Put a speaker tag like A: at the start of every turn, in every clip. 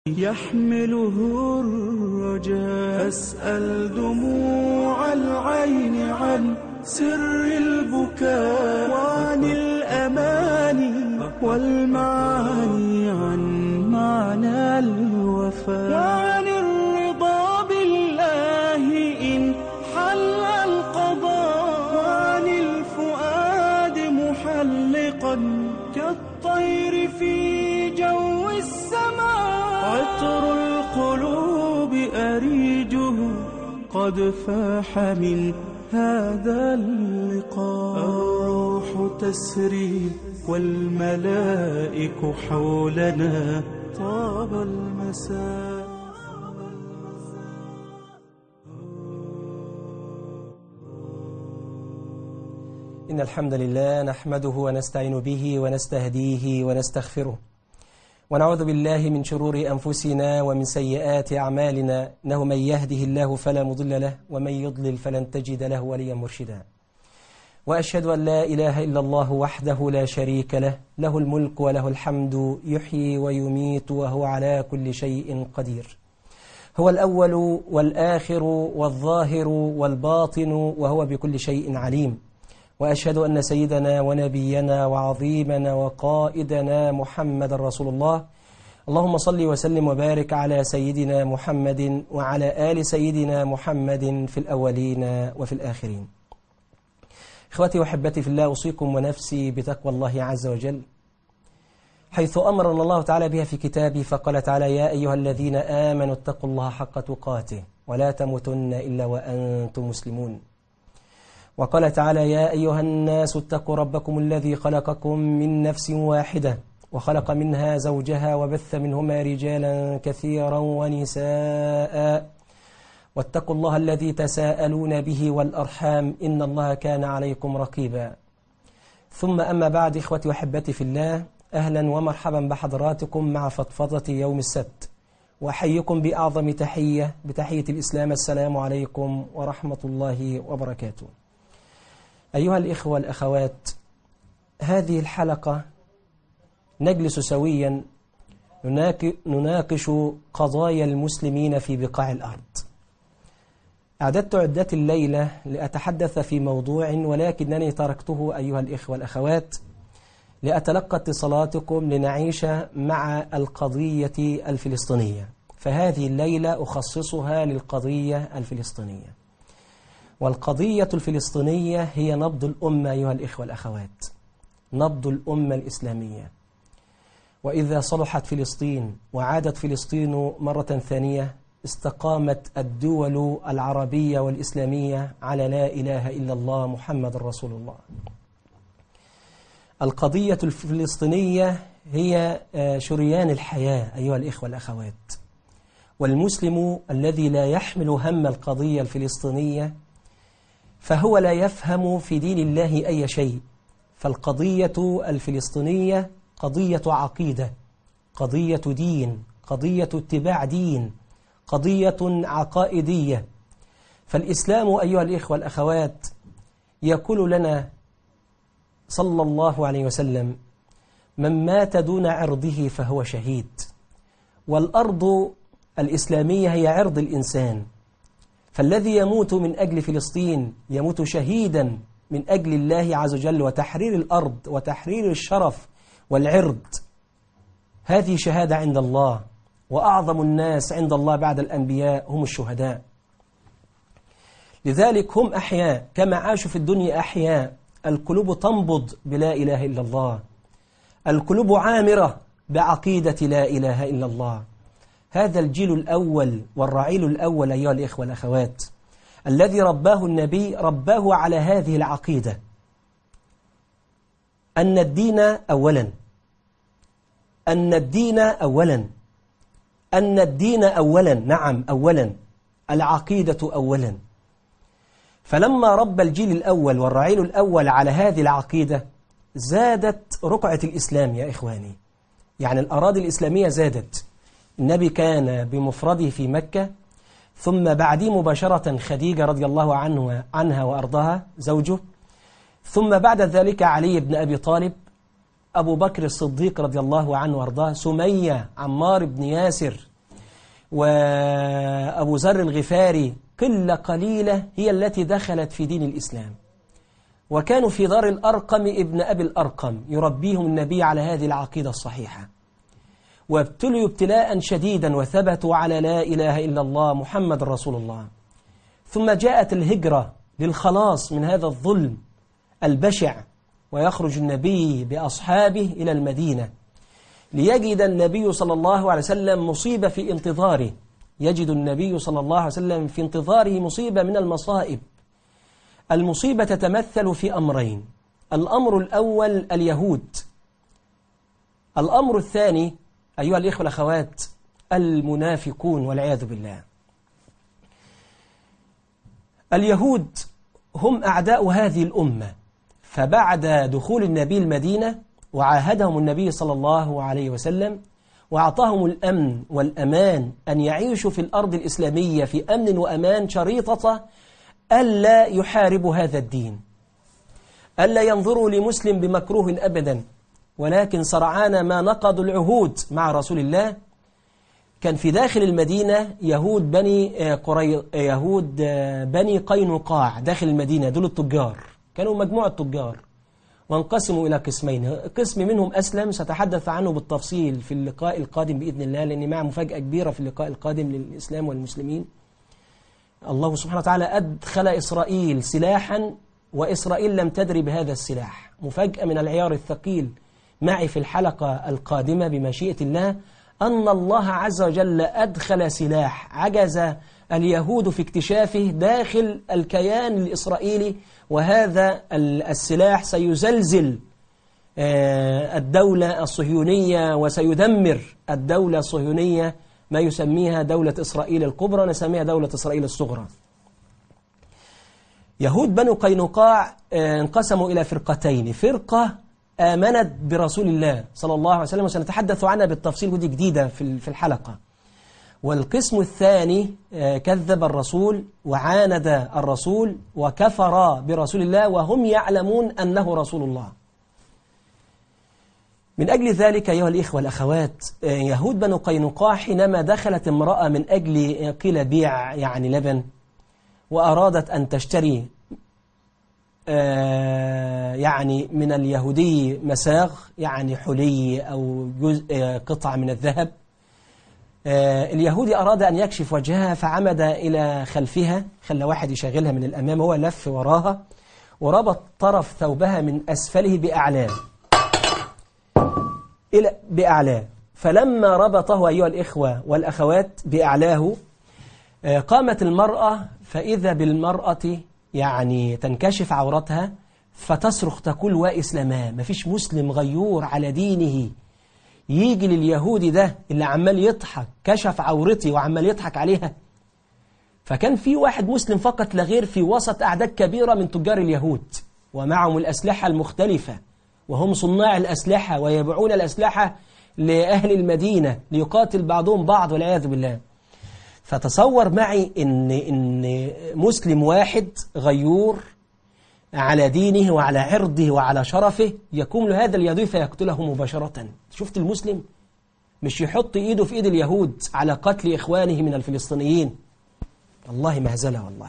A: يحمله الرجاء أسأل دموع العين عن سر البكاء وعن الأماني والمعاني عن معنى الوفاء وعن الرضا بالله إن حل القضاء وعن الفؤاد محلقا كالطير في جو السماء عطر القلوب أريجه قد فاح من هذا اللقاء الروح تسري والملائك حولنا طاب المساء
B: إن الحمد لله نحمده ونستعين به ونستهديه ونستغفره ونعوذ بالله من شرور أنفسنا ومن سيئات أعمالنا إنه من يهده الله فلا مضل له ومن يضلل فلن تجد له وليا مرشدا وأشهد أن لا إله إلا الله وحده لا شريك له له الملك وله الحمد يحيي ويميت وهو على كل شيء قدير هو الأول والآخر والظاهر والباطن وهو بكل شيء عليم وأشهد أن سيدنا ونبينا وعظيمنا وقائدنا محمد رسول الله اللهم صل وسلم وبارك على سيدنا محمد وعلى آل سيدنا محمد في الأولين وفي الآخرين إخوتي وحبتي في الله أوصيكم ونفسي بتقوى الله عز وجل حيث أمرنا الله تعالى بها في كتابه فقال تعالى يا أيها الذين آمنوا اتقوا الله حق تقاته ولا تموتن إلا وأنتم مسلمون وقال تعالى يا أيها الناس اتقوا ربكم الذي خلقكم من نفس واحدة وخلق منها زوجها وبث منهما رجالا كثيرا ونساء واتقوا الله الذي تساءلون به والأرحام إن الله كان عليكم رقيبا ثم أما بعد إخوتي وحبتي في الله أهلا ومرحبا بحضراتكم مع فضفضة يوم السبت وأحييكم بأعظم تحية بتحية الإسلام السلام عليكم ورحمة الله وبركاته أيها الإخوة الأخوات هذه الحلقة نجلس سويا نناقش قضايا المسلمين في بقاع الأرض أعددت عدة الليلة لأتحدث في موضوع ولكنني تركته أيها الإخوة الأخوات لأتلقى اتصالاتكم لنعيش مع القضية الفلسطينية فهذه الليلة أخصصها للقضية الفلسطينية والقضية الفلسطينية هي نبض الأمة أيها الإخوة الأخوات نبض الأمة الإسلامية وإذا صلحت فلسطين وعادت فلسطين مرة ثانية استقامت الدول العربية والإسلامية على لا إله إلا الله محمد رسول الله القضية الفلسطينية هي شريان الحياة أيها الإخوة الأخوات والمسلم الذي لا يحمل هم القضية الفلسطينية فهو لا يفهم في دين الله أي شيء فالقضية الفلسطينية قضية عقيدة قضية دين قضية اتباع دين قضية عقائدية فالإسلام أيها الإخوة الأخوات يقول لنا صلى الله عليه وسلم من مات دون عرضه فهو شهيد والأرض الإسلامية هي عرض الإنسان فالذي يموت من أجل فلسطين يموت شهيدا من أجل الله عز وجل وتحرير الأرض وتحرير الشرف والعرض هذه شهادة عند الله وأعظم الناس عند الله بعد الأنبياء هم الشهداء لذلك هم أحياء كما عاشوا في الدنيا أحياء القلوب تنبض بلا إله إلا الله القلوب عامرة بعقيدة لا إله إلا الله هذا الجيل الأول والرعيل الأول أيها الإخوة الأخوات الذي رباه النبي رباه على هذه العقيدة أن الدين أولا أن الدين أولا أن الدين أولا نعم أولا العقيدة أولا فلما رب الجيل الأول والرعيل الأول على هذه العقيدة زادت رقعة الإسلام يا إخواني يعني الأراضي الإسلامية زادت النبي كان بمفرده في مكة ثم بعديه مباشرة خديجة رضي الله عنه عنها وأرضها زوجه ثم بعد ذلك علي بن أبي طالب أبو بكر الصديق رضي الله عنه وارضاه سمية عمار بن ياسر وأبو ذر الغفاري قلة قليلة هي التي دخلت في دين الإسلام وكانوا في دار الأرقم ابن أبي الأرقم يربيهم النبي على هذه العقيدة الصحيحة وابتلوا ابتلاء شديدا وثبتوا على لا إله إلا الله محمد رسول الله ثم جاءت الهجرة للخلاص من هذا الظلم البشع ويخرج النبي بأصحابه إلى المدينة ليجد النبي صلى الله عليه وسلم مصيبة في انتظاره يجد النبي صلى الله عليه وسلم في انتظاره مصيبة من المصائب المصيبة تتمثل في أمرين الأمر الأول اليهود الأمر الثاني أيها الإخوة الأخوات المنافقون والعياذ بالله اليهود هم أعداء هذه الأمة فبعد دخول النبي المدينة وعاهدهم النبي صلى الله عليه وسلم وأعطاهم الأمن والأمان أن يعيشوا في الأرض الإسلامية في أمن وأمان شريطة ألا يحاربوا هذا الدين ألا ينظروا لمسلم بمكروه أبدا ولكن سرعان ما نقضوا العهود مع رسول الله كان في داخل المدينة يهود بني قري يهود بني قينقاع داخل المدينة دول التجار كانوا مجموعة تجار وانقسموا إلى قسمين قسم منهم أسلم سأتحدث عنه بالتفصيل في اللقاء القادم بإذن الله لأن معه مفاجأة كبيرة في اللقاء القادم للإسلام والمسلمين الله سبحانه وتعالى أدخل إسرائيل سلاحا وإسرائيل لم تدري بهذا السلاح مفاجأة من العيار الثقيل معي في الحلقة القادمة بمشيئة الله أن الله عز وجل أدخل سلاح عجز اليهود في اكتشافه داخل الكيان الإسرائيلي وهذا السلاح سيزلزل الدولة الصهيونية وسيدمر الدولة الصهيونية ما يسميها دولة إسرائيل الكبرى نسميها دولة إسرائيل الصغرى يهود بنو قينقاع انقسموا إلى فرقتين فرقة آمنت برسول الله صلى الله عليه وسلم وسنتحدث عنها بالتفصيل ودي جديدة في الحلقة والقسم الثاني كذب الرسول وعاند الرسول وكفر برسول الله وهم يعلمون أنه رسول الله من أجل ذلك أيها الإخوة والأخوات يهود بنو قينقاع حينما دخلت امرأة من أجل قيل بيع يعني لبن وأرادت أن تشتري يعني من اليهودي مساغ يعني حلي أو جزء قطعة من الذهب اليهودي أراد أن يكشف وجهها فعمد إلى خلفها خلى واحد يشغلها من الأمام هو لف وراها وربط طرف ثوبها من أسفله بأعلاه إلى بأعلاه فلما ربطه أيها الإخوة والأخوات بأعلاه قامت المرأة فإذا بالمرأة يعني تنكشف عورتها فتصرخ تقول وإسلاما مفيش مسلم غيور على دينه يجي لليهودي ده اللي عمال يضحك كشف عورتي وعمال يضحك عليها فكان في واحد مسلم فقط لا غير في وسط أعداد كبيرة من تجار اليهود ومعهم الأسلحة المختلفة وهم صناع الأسلحة ويبيعون الأسلحة لأهل المدينة ليقاتل بعضهم بعض والعياذ بالله فتصور معي إن, إن مسلم واحد غيور على دينه وعلى عرضه وعلى شرفه يقوم له هذا اليهودي فيقتله مباشرة شفت المسلم مش يحط إيده في إيد اليهود على قتل إخوانه من الفلسطينيين الله مهزلة والله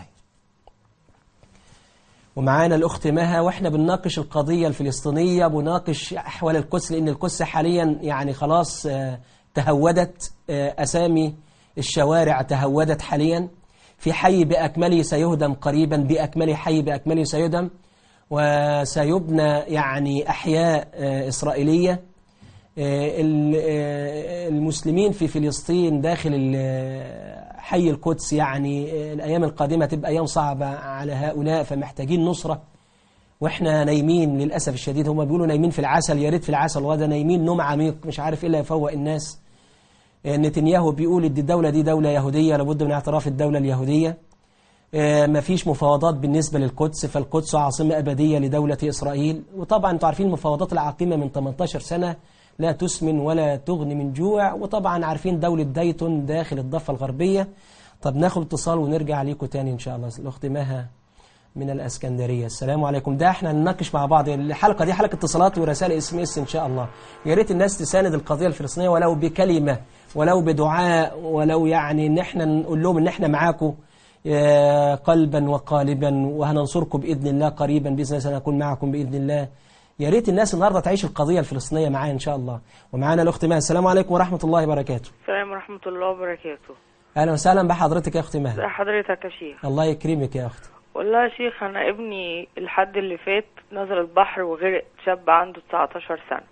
B: ومعانا الأخت مها وإحنا بنناقش القضية الفلسطينية بناقش أحوال القدس لأن القدس حاليا يعني خلاص تهودت أسامي الشوارع تهودت حاليا في حي بأكمله سيهدم قريبا بأكمله حي بأكمله سيهدم وسيبنى يعني أحياء إسرائيلية المسلمين في فلسطين داخل حي القدس يعني الأيام القادمة تبقى أيام صعبة على هؤلاء فمحتاجين نصرة وإحنا نايمين للأسف الشديد هم بيقولوا نايمين في العسل يا ريت في العسل وهذا نايمين نوم عميق مش عارف إيه اللي يفوق الناس نتنياهو بيقول ان الدولة دي دولة يهودية لابد من اعتراف الدولة اليهودية ما فيش مفاوضات بالنسبة للقدس فالقدس عاصمة أبدية لدولة إسرائيل وطبعا انتوا عارفين المفاوضات العقيمة من 18 سنة لا تسمن ولا تغني من جوع وطبعا عارفين دولة دايتون داخل الضفة الغربية طب ناخد اتصال ونرجع ليكم تاني إن شاء الله الأخت مها من الاسكندريه السلام عليكم ده احنا نناقش مع بعض الحلقه دي حلقه اتصالات ورسائل اس ام اس ان شاء الله يا ريت الناس تساند القضيه الفلسطينيه ولو بكلمه ولو بدعاء ولو يعني ان احنا نقول لهم ان احنا معاكم آه، قلبا وقالبا وهننصركم باذن الله قريبا باذن الله سنكون معكم باذن الله يا ريت الناس النهارده تعيش القضيه الفلسطينيه معايا ان شاء الله ومعانا الاخت مها السلام عليكم ورحمه الله وبركاته
C: السلام ورحمة الله وبركاته
B: اهلا وسهلا بحضرتك يا اختي
C: ازي
B: مها
C: حضرتك يا شيخ
B: الله يكرمك يا اختي
C: والله يا شيخ أنا ابني الحد اللي فات نزل البحر وغرق شاب عنده 19 سنة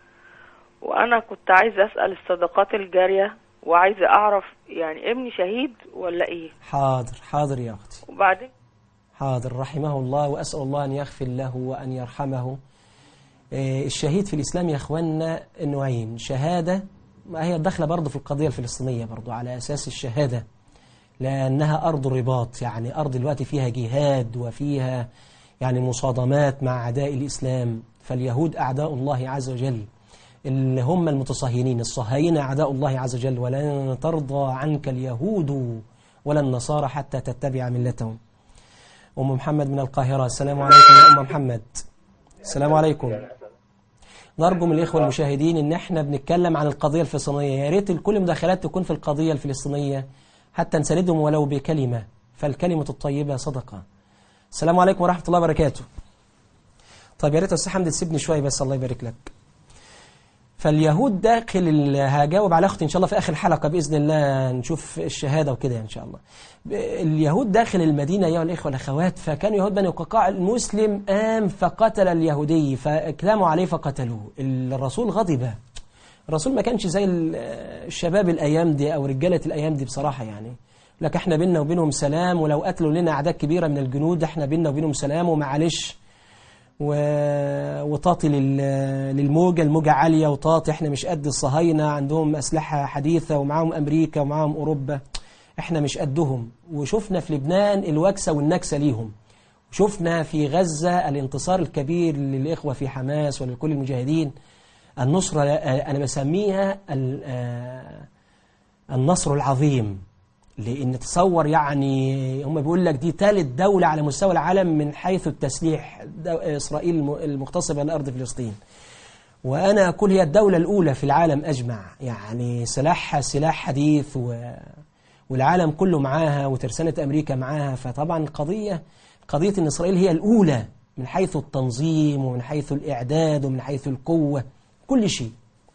C: وأنا كنت عايزة أسأل الصدقات الجارية وعايزة أعرف يعني ابني شهيد ولا إيه
B: حاضر حاضر يا اختي
C: وبعدين
B: حاضر رحمه الله وأسأل الله أن يغفر له وأن يرحمه آه، الشهيد في الإسلام يا أخوانا نوعين شهادة ما هي داخلة برضه في القضية الفلسطينية برضه على أساس الشهادة لأنها أرض الرباط يعني أرض الوقت فيها جهاد وفيها يعني مصادمات مع أعداء الإسلام فاليهود أعداء الله عز وجل اللي هم المتصهينين الصهاينة أعداء الله عز وجل ولن ترضى عنك اليهود ولا النصارى حتى تتبع ملتهم أم محمد من القاهرة السلام عليكم يا أم محمد السلام عليكم نرجو من الإخوة المشاهدين إن إحنا بنتكلم عن القضية الفلسطينية يا ريت كل مداخلات تكون في القضية الفلسطينية حتى نساندهم ولو بكلمة فالكلمة الطيبة صدقة السلام عليكم ورحمة الله وبركاته طيب يا ريت يا أستاذ حمد تسيبني شوية بس الله يبارك لك فاليهود داخل ال- هجاوب على اختي ان شاء الله في اخر الحلقه باذن الله نشوف الشهاده وكده ان شاء الله. ب- اليهود داخل المدينه ايها الاخوه والاخوات فكانوا يهود بني قعقاع المسلم قام فقتل اليهودي فاكلموا عليه فقتلوه. الرسول غضب. الرسول ما كانش زي ال- الشباب الايام دي او رجاله الايام دي بصراحه يعني. لك احنا بينا وبينهم سلام ولو قتلوا لنا اعداد كبيره من الجنود احنا بينا وبينهم سلام ومعلش و... وطاطي لل... للموجة الموجة عالية وطاطي احنا مش قد الصهاينة عندهم أسلحة حديثة ومعاهم أمريكا ومعاهم أوروبا احنا مش قدهم وشفنا في لبنان الوكسة والنكسة ليهم وشفنا في غزة الانتصار الكبير للإخوة في حماس ولكل المجاهدين النصرة أنا بسميها ال- آه، النصر العظيم لأن تصور يعني هم بيقول لك دي ثالث دولة على مستوى العالم من حيث التسليح دو- إسرائيل الم- المغتصبة لأرض فلسطين وأنا أقول هي الدولة الأولى في العالم أجمع يعني سلاحها سلاح حديث و... والعالم كله معاها وترسانة أمريكا معاها فطبعا القضية قضية أن إسرائيل هي الأولى من حيث التنظيم ومن حيث الإعداد ومن حيث القوة كل شيء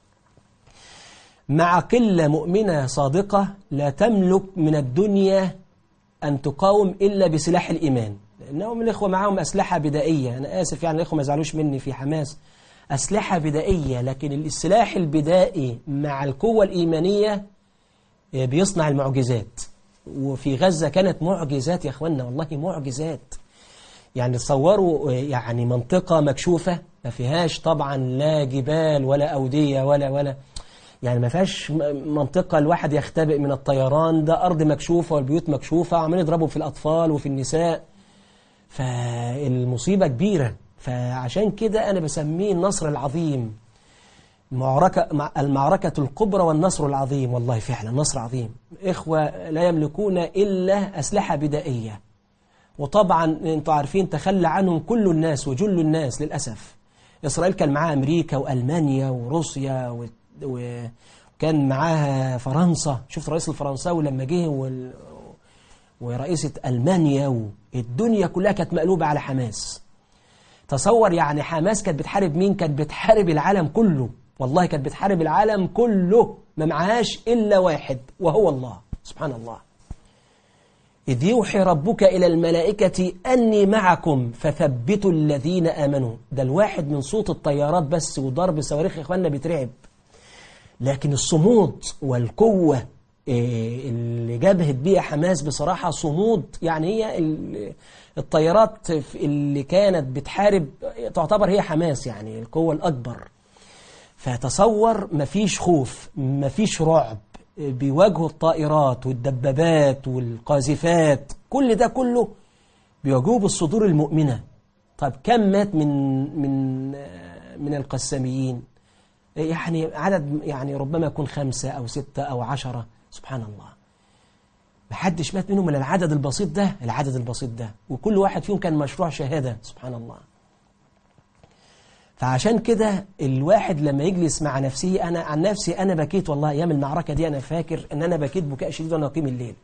B: مع قلة مؤمنة صادقة لا تملك من الدنيا أن تقاوم إلا بسلاح الإيمان لأنهم الإخوة معهم أسلحة بدائية أنا آسف يعني الإخوة ما يزعلوش مني في حماس أسلحة بدائية لكن السلاح البدائي مع القوة الإيمانية بيصنع المعجزات وفي غزة كانت معجزات يا أخوانا والله معجزات يعني تصوروا يعني منطقة مكشوفة ما فيهاش طبعا لا جبال ولا أودية ولا ولا يعني ما فيهاش م- منطقة الواحد يختبئ من الطيران ده أرض مكشوفة والبيوت مكشوفة عمالين يضربوا في الأطفال وفي النساء فالمصيبة كبيرة فعشان كده أنا بسميه النصر العظيم معركة مع- المعركة الكبرى والنصر العظيم والله فعلا نصر عظيم إخوة لا يملكون إلا أسلحة بدائية وطبعا انتوا عارفين تخلى عنهم كل الناس وجل الناس للأسف إسرائيل كان معاها أمريكا وألمانيا وروسيا و... و... وكان معاها فرنسا شفت رئيس الفرنساوي لما جه وال... ورئيسة ألمانيا والدنيا كلها كانت مقلوبة على حماس تصور يعني حماس كانت بتحارب مين كانت بتحارب العالم كله والله كانت بتحارب العالم كله ما معهاش إلا واحد وهو الله سبحان الله إذ يوحي ربك إلى الملائكة أني معكم فثبتوا الذين آمنوا ده الواحد من صوت الطيارات بس وضرب صواريخ يا إخواننا بيترعب لكن الصمود والقوة إيه، اللي جبهت بيها حماس بصراحة صمود يعني هي ال- الطيارات اللي كانت بتحارب تعتبر هي حماس يعني القوة الأكبر فتصور مفيش خوف مفيش رعب بيواجهوا الطائرات والدبابات والقاذفات كل ده كله بيواجهوه بالصدور المؤمنة طب كم مات من من من القساميين يعني عدد يعني ربما يكون خمسة أو ستة أو عشرة سبحان الله محدش مات منهم إلا العدد البسيط ده العدد البسيط ده وكل واحد فيهم كان مشروع شهادة سبحان الله فعشان كده الواحد لما يجلس مع نفسه أنا عن نفسي أنا بكيت والله أيام المعركة دي أنا فاكر أن أنا بكيت بكاء شديد وأنا أقيم الليل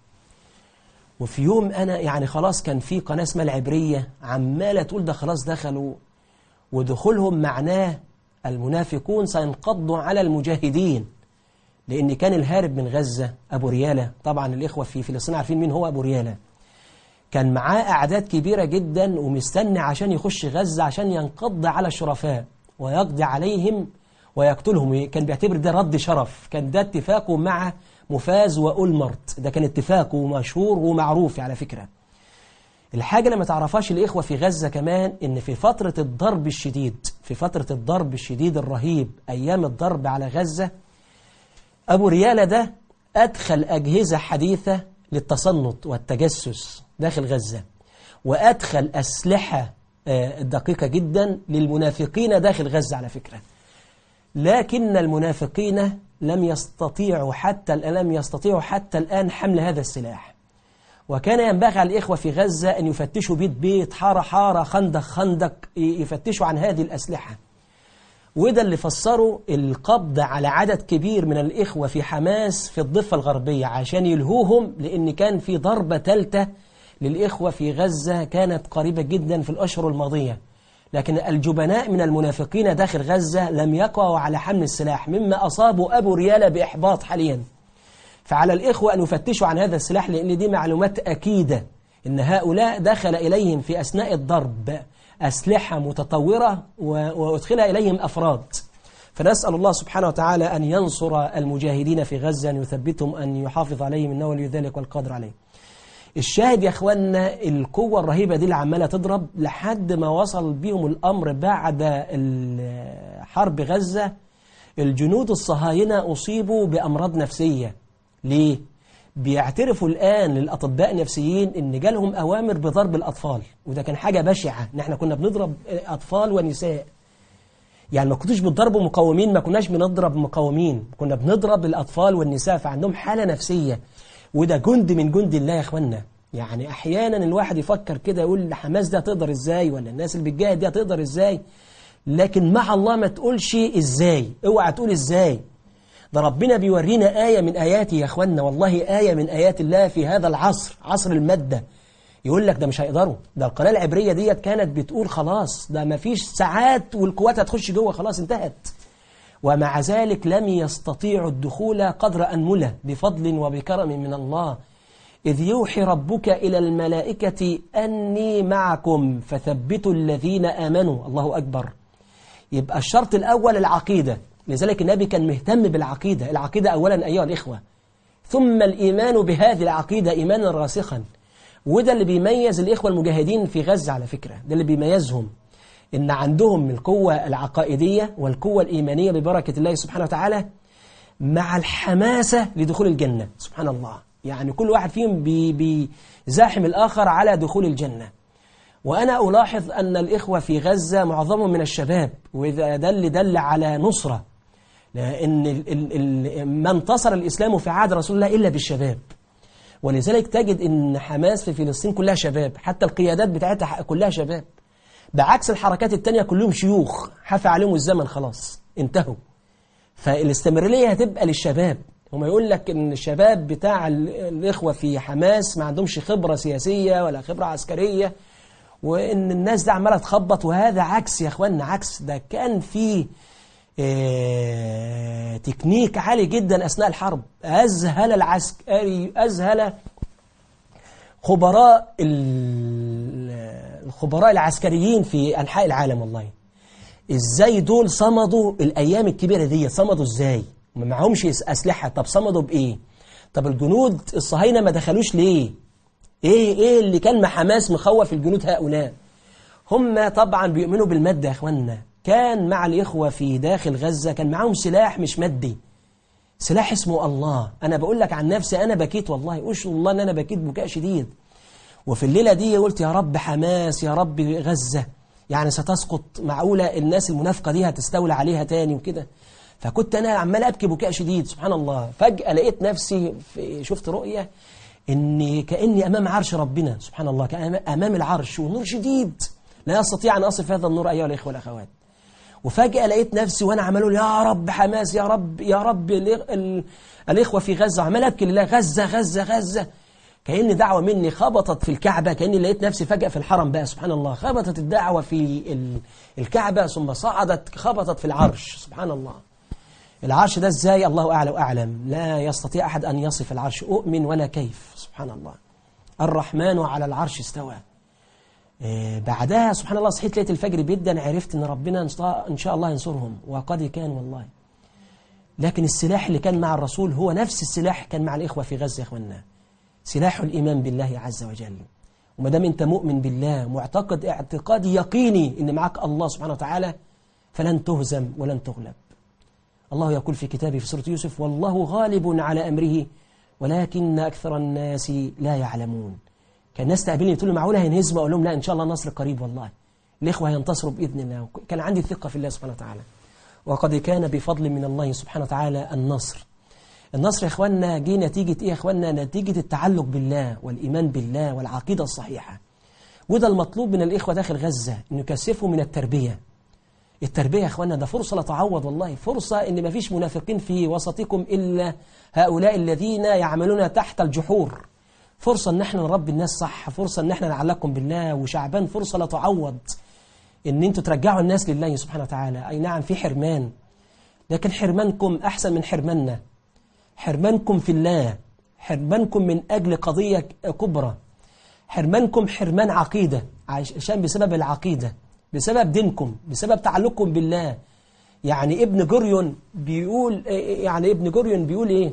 B: وفي يوم أنا يعني خلاص كان في قناة اسمها العبرية عمالة تقول ده خلاص دخلوا ودخولهم معناه المنافقون سينقضوا على المجاهدين لأن كان الهارب من غزة أبو ريالة طبعا الإخوة في فلسطين عارفين مين هو أبو ريالة كان معاه أعداد كبيرة جدا ومستني عشان يخش غزة عشان ينقض على الشرفاء ويقضي عليهم ويقتلهم كان بيعتبر ده رد شرف كان ده اتفاقه مع مفاز وأولمرت ده كان اتفاقه مشهور ومعروف على فكرة الحاجة لما تعرفهاش الإخوة في غزة كمان إن في فترة الضرب الشديد في فترة الضرب الشديد الرهيب أيام الضرب على غزة أبو ريالة ده أدخل أجهزة حديثة للتصنت والتجسس داخل غزة وأدخل أسلحة آه، دقيقة جدا للمنافقين داخل غزة على فكرة لكن المنافقين لم يستطيعوا حتى الآن لم يستطيعوا حتى الآن حمل هذا السلاح وكان ينبغي على الإخوة في غزة أن يفتشوا بيت بيت حارة حارة خندق خندق يفتشوا عن هذه الأسلحة وده اللي فسروا القبض على عدد كبير من الإخوة في حماس في الضفة الغربية عشان يلهوهم لأن كان في ضربة ثالثة للإخوة في غزة كانت قريبة جدا في الأشهر الماضية لكن الجبناء من المنافقين داخل غزة لم يقعوا على حمل السلاح مما أصابوا أبو ريالة بإحباط حاليا فعلى الإخوة أن يفتشوا عن هذا السلاح لأن دي معلومات أكيدة إن هؤلاء دخل إليهم في أثناء الضرب أسلحة متطورة و- وأدخلها إليهم أفراد فنسأل الله سبحانه وتعالى أن ينصر المجاهدين في غزة أن يثبتهم أن يحافظ عليهم إنه ولي ذلك والقادر عليه الشاهد يا أخوانا القوة الرهيبة دي اللي عمالة تضرب لحد ما وصل بيهم الأمر بعد ال- حرب غزة الجنود الصهاينة أصيبوا بأمراض نفسية ليه؟ بيعترفوا الآن للأطباء النفسيين إن جالهم أوامر بضرب الأطفال وده كان حاجة بشعة إن إحنا كنا بنضرب أطفال ونساء يعني ما كنتوش بتضربوا مقاومين ما كناش بنضرب مقاومين كنا بنضرب الأطفال والنساء فعندهم حالة نفسية وده جند من جند الله يا اخوانا يعني احيانا الواحد يفكر كده يقول حماس ده تقدر ازاي ولا الناس اللي بتجاهد دي تقدر ازاي لكن مع الله ما تقولش ازاي اوعى تقول ازاي ده ربنا بيورينا آية من آياته يا اخوانا والله آية من آيات الله في هذا العصر عصر المادة يقول لك ده مش هيقدروا ده القناة العبرية ديت كانت بتقول خلاص ده ما فيش ساعات والقوات هتخش جوه خلاص انتهت ومع ذلك لم يستطيعوا الدخول قدر أنملة بفضل وبكرم من الله إذ يوحي ربك إلى الملائكة أني معكم فثبتوا الذين آمنوا الله أكبر يبقى الشرط الأول العقيدة لذلك النبي كان مهتم بالعقيدة العقيدة أولا أيها الإخوة ثم الإيمان بهذه العقيدة إيمانا راسخا وده اللي بيميز الإخوة المجاهدين في غزة على فكرة ده اللي بيميزهم إن عندهم القوة العقائدية والقوة الإيمانية ببركة الله سبحانه وتعالى مع الحماسة لدخول الجنة سبحان الله يعني كل واحد فيهم بي بيزاحم الآخر على دخول الجنة وأنا ألاحظ أن الإخوة في غزة معظمهم من الشباب وإذا دل دل على نصرة لأن ال ال ال ما انتصر الإسلام في عهد رسول الله إلا بالشباب ولذلك تجد أن حماس في فلسطين كلها شباب حتى القيادات بتاعتها كلها شباب بعكس الحركات التانية كلهم شيوخ حفى عليهم الزمن خلاص انتهوا فالاستمرارية هتبقى للشباب وما يقول لك ان الشباب بتاع ال- الإخوة في حماس ما عندهمش خبرة سياسية ولا خبرة عسكرية وان الناس دي عمالة تخبط وهذا عكس يا اخوانا عكس ده كان في اه تكنيك عالي جدا أثناء الحرب أذهل العسكري أذهل خبراء ال- الخبراء العسكريين في أنحاء العالم والله ازاي دول صمدوا الايام الكبيره دي صمدوا ازاي ما معهمش اسلحه طب صمدوا بايه طب الجنود الصهاينه ما دخلوش ليه ايه ايه اللي كان مع حماس مخوف الجنود هؤلاء هم طبعا بيؤمنوا بالماده يا اخوانا كان مع الاخوه في داخل غزه كان معاهم سلاح مش مادي سلاح اسمه الله انا بقول لك عن نفسي انا بكيت والله اشهد الله ان انا بكيت بكاء شديد وفي الليلة دي قلت يا رب حماس يا رب غزة يعني ستسقط معقولة الناس المنافقة دي هتستولى عليها تاني وكده فكنت أنا عمال أبكي بكاء شديد سبحان الله فجأة لقيت نفسي في شفت رؤية إني كأني أمام عرش ربنا سبحان الله كأمام- أمام العرش ونور شديد لا أستطيع أن أصف هذا النور أيها الإخوة والأخوات وفجأة لقيت نفسي وأنا عمال أقول يا رب حماس يا رب يا رب الإخ- ال- الإخوة في غزة عمال أبكي لله غزة غزة غزة كأن دعوة مني خبطت في الكعبة كأني لقيت نفسي فجأة في الحرم بقى سبحان الله خبطت الدعوة في ال- الكعبة ثم صعدت خبطت في العرش سبحان الله العرش ده ازاي الله أعلى وأعلم لا يستطيع أحد أن يصف العرش أؤمن ولا كيف سبحان الله الرحمن على العرش استوى آه، بعدها سبحان الله صحيت ليلة الفجر جدا عرفت ان ربنا إن شاء- ان شاء الله ينصرهم وقد كان والله لكن السلاح اللي كان مع الرسول هو نفس السلاح كان مع الإخوة في غزة يا إخواننا سلاح الإيمان بالله عز وجل وما دام أنت مؤمن بالله معتقد اعتقاد يقيني إن معك الله سبحانه وتعالى فلن تهزم ولن تغلب الله يقول في كتابه في سورة يوسف والله غالب على أمره ولكن أكثر الناس لا يعلمون كان الناس تقابلني تقول لي معقولة هينهزم أقول لهم لا إن شاء الله النصر قريب والله الإخوة هينتصروا بإذن الله كان عندي ثقة في الله سبحانه وتعالى وقد كان بفضل من الله سبحانه وتعالى النصر النصر يا إخواننا جه نتيجة إيه يا إخواننا نتيجة التعلق بالله والإيمان بالله والعقيدة الصحيحة وده المطلوب من الإخوة داخل غزة أن يكثفوا من التربية التربية يا أخوانا ده فرصة لا تعوض والله فرصة إن ما فيش منافقين في وسطكم إلا هؤلاء الذين يعملون تحت الجحور فرصة إن احنا نربي الناس صح فرصة إن احنا نعلقكم بالله وشعبان فرصة لا تعوض إن انتوا ترجعوا الناس لله سبحانه وتعالى أي نعم في حرمان لكن حرمانكم أحسن من حرماننا حرمانكم في الله حرمانكم من أجل قضية كبرى حرمانكم حرمان عقيدة عشان بسبب العقيدة بسبب دينكم بسبب تعلقكم بالله يعني ابن جريون بيقول يعني ابن جريون بيقول ايه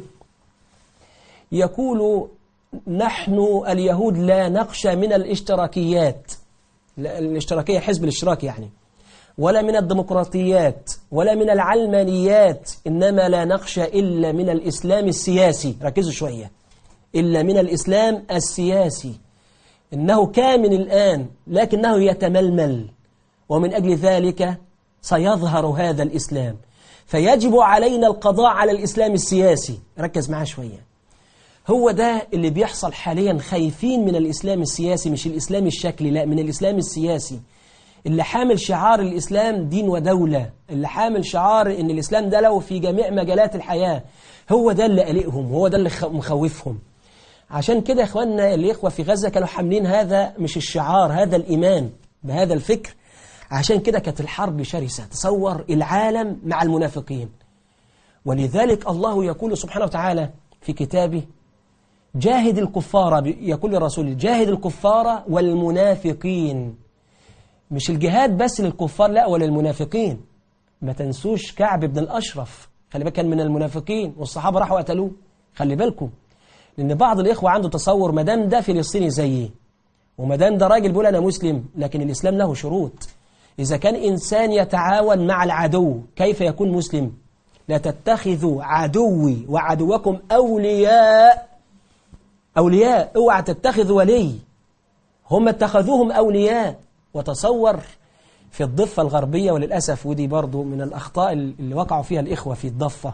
B: يقول نحن اليهود لا نخشى من الاشتراكيات لا، الاشتراكية حزب الاشتراك يعني ولا من الديمقراطيات ولا من العلمانيات إنما لا نخشى إلا من الإسلام السياسي ركزوا شوية إلا من الإسلام السياسي إنه كامن الآن لكنه يتململ ومن أجل ذلك سيظهر هذا الإسلام فيجب علينا القضاء على الإسلام السياسي ركز معاه شوية هو ده اللي بيحصل حاليا خايفين من الإسلام السياسي مش الإسلام الشكلي لا من الإسلام السياسي اللي حامل شعار الإسلام دين ودولة اللي حامل شعار إن الإسلام ده له في جميع مجالات الحياة هو ده اللي قلقهم هو ده اللي خ- مخوفهم عشان كده يا إخواننا الإخوة في غزة كانوا حاملين هذا مش الشعار هذا الإيمان بهذا الفكر عشان كده كانت الحرب شرسة تصور العالم مع المنافقين ولذلك الله يقول سبحانه وتعالى في كتابه جاهد الكفار يقول للرسول جاهد الكفار والمنافقين مش الجهاد بس للكفار لا وللمنافقين ما تنسوش كعب بن الأشرف خلي بالك كان من المنافقين والصحابة راحوا قتلوه خلي بالكم لأن بعض الإخوة عنده تصور ما دام ده فلسطيني زيي وما دام ده راجل بيقول أنا مسلم لكن الإسلام له شروط إذا كان إنسان يتعاون مع العدو كيف يكون مسلم لا تتخذوا عدوي وعدوكم أولياء أولياء اوعى تتخذوا ولي هم اتخذوهم أولياء وتصور في الضفة الغربية وللأسف ودي برضو من الأخطاء اللي وقعوا فيها الإخوة في الضفة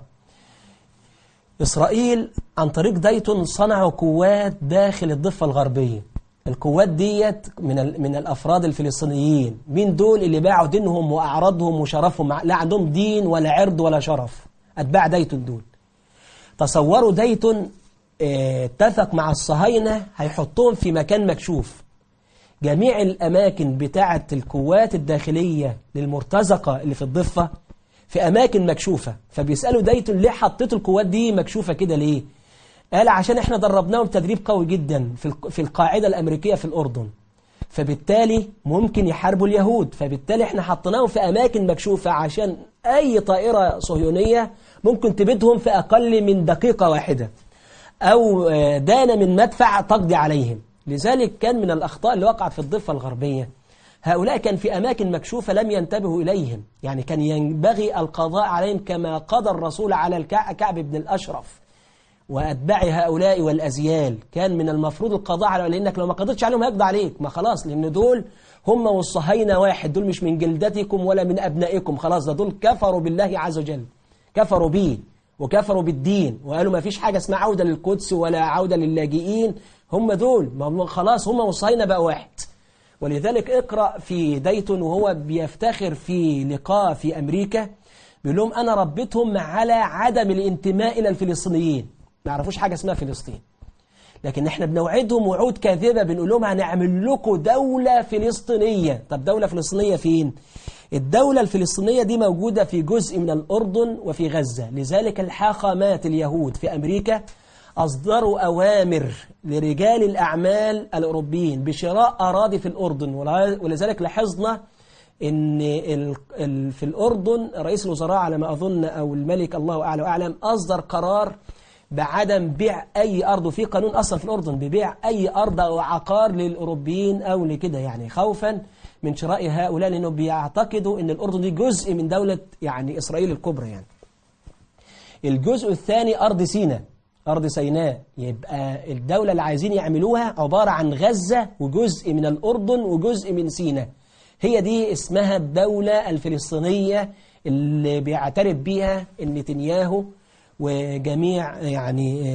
B: إسرائيل عن طريق دايتون صنعوا قوات داخل الضفة الغربية القوات ديت من ال- من الأفراد الفلسطينيين مين دول اللي باعوا دينهم وأعراضهم وشرفهم مع- لا عندهم دين ولا عرض ولا شرف أتباع دايتون دول تصوروا دايتون آه، اتفق مع الصهاينة هيحطهم في مكان مكشوف جميع الأماكن بتاعة القوات الداخلية للمرتزقة اللي في الضفة في أماكن مكشوفة فبيسألوا دايتون ليه حطيتوا القوات دي مكشوفة كده ليه قال عشان احنا دربناهم تدريب قوي جدا في الق- في القاعدة الأمريكية في الأردن فبالتالي ممكن يحاربوا اليهود فبالتالي احنا حطيناهم في أماكن مكشوفة عشان أي طائرة صهيونية ممكن تبيدهم في أقل من دقيقة واحدة أو آه، دان من مدفع تقضي عليهم لذلك كان من الأخطاء اللي وقعت في الضفة الغربية هؤلاء كان في أماكن مكشوفة لم ينتبهوا إليهم يعني كان ينبغي القضاء عليهم كما قضى الرسول على الكع- كعب بن الأشرف وأتباع هؤلاء والأزيال كان من المفروض القضاء على لأنك لو ما قضيتش عليهم هيقضى عليك ما خلاص لأن دول هم والصهاينة واحد دول مش من جلدتكم ولا من أبنائكم خلاص ده دول كفروا بالله عز وجل كفروا به وكفروا بالدين وقالوا ما فيش حاجة اسمها عودة للقدس ولا عودة للاجئين هم دول ما هم خلاص هم وصينا بقى واحد ولذلك اقرأ في دايتون وهو بيفتخر في لقاء في أمريكا بيقول لهم أنا ربيتهم على عدم الانتماء إلى الفلسطينيين ما يعرفوش حاجة اسمها فلسطين لكن احنا بنوعدهم وعود كاذبة بنقول لهم هنعمل لكم دولة فلسطينية طب دولة فلسطينية فين؟ الدولة الفلسطينية دي موجودة في جزء من الأردن وفي غزة لذلك الحاخامات اليهود في أمريكا أصدروا أوامر لرجال الأعمال الأوروبيين بشراء أراضي في الأردن ولذلك لاحظنا ان ال ال في الأردن رئيس الوزراء على ما أظن أو الملك الله أعلى وأعلم أصدر قرار بعدم بيع أي أرض وفي قانون أصلا في الأردن ببيع أي أرض أو عقار للأوروبيين أو لكده يعني خوفا من شراء هؤلاء لأنه بيعتقدوا أن الأردن دي جزء من دولة يعني إسرائيل الكبرى يعني الجزء الثاني أرض سيناء أرض سيناء يبقى الدولة اللي عايزين يعملوها عبارة عن غزة وجزء من الأردن وجزء من سيناء هي دي اسمها الدولة الفلسطينية اللي بيعترف بيها نتنياهو وجميع يعني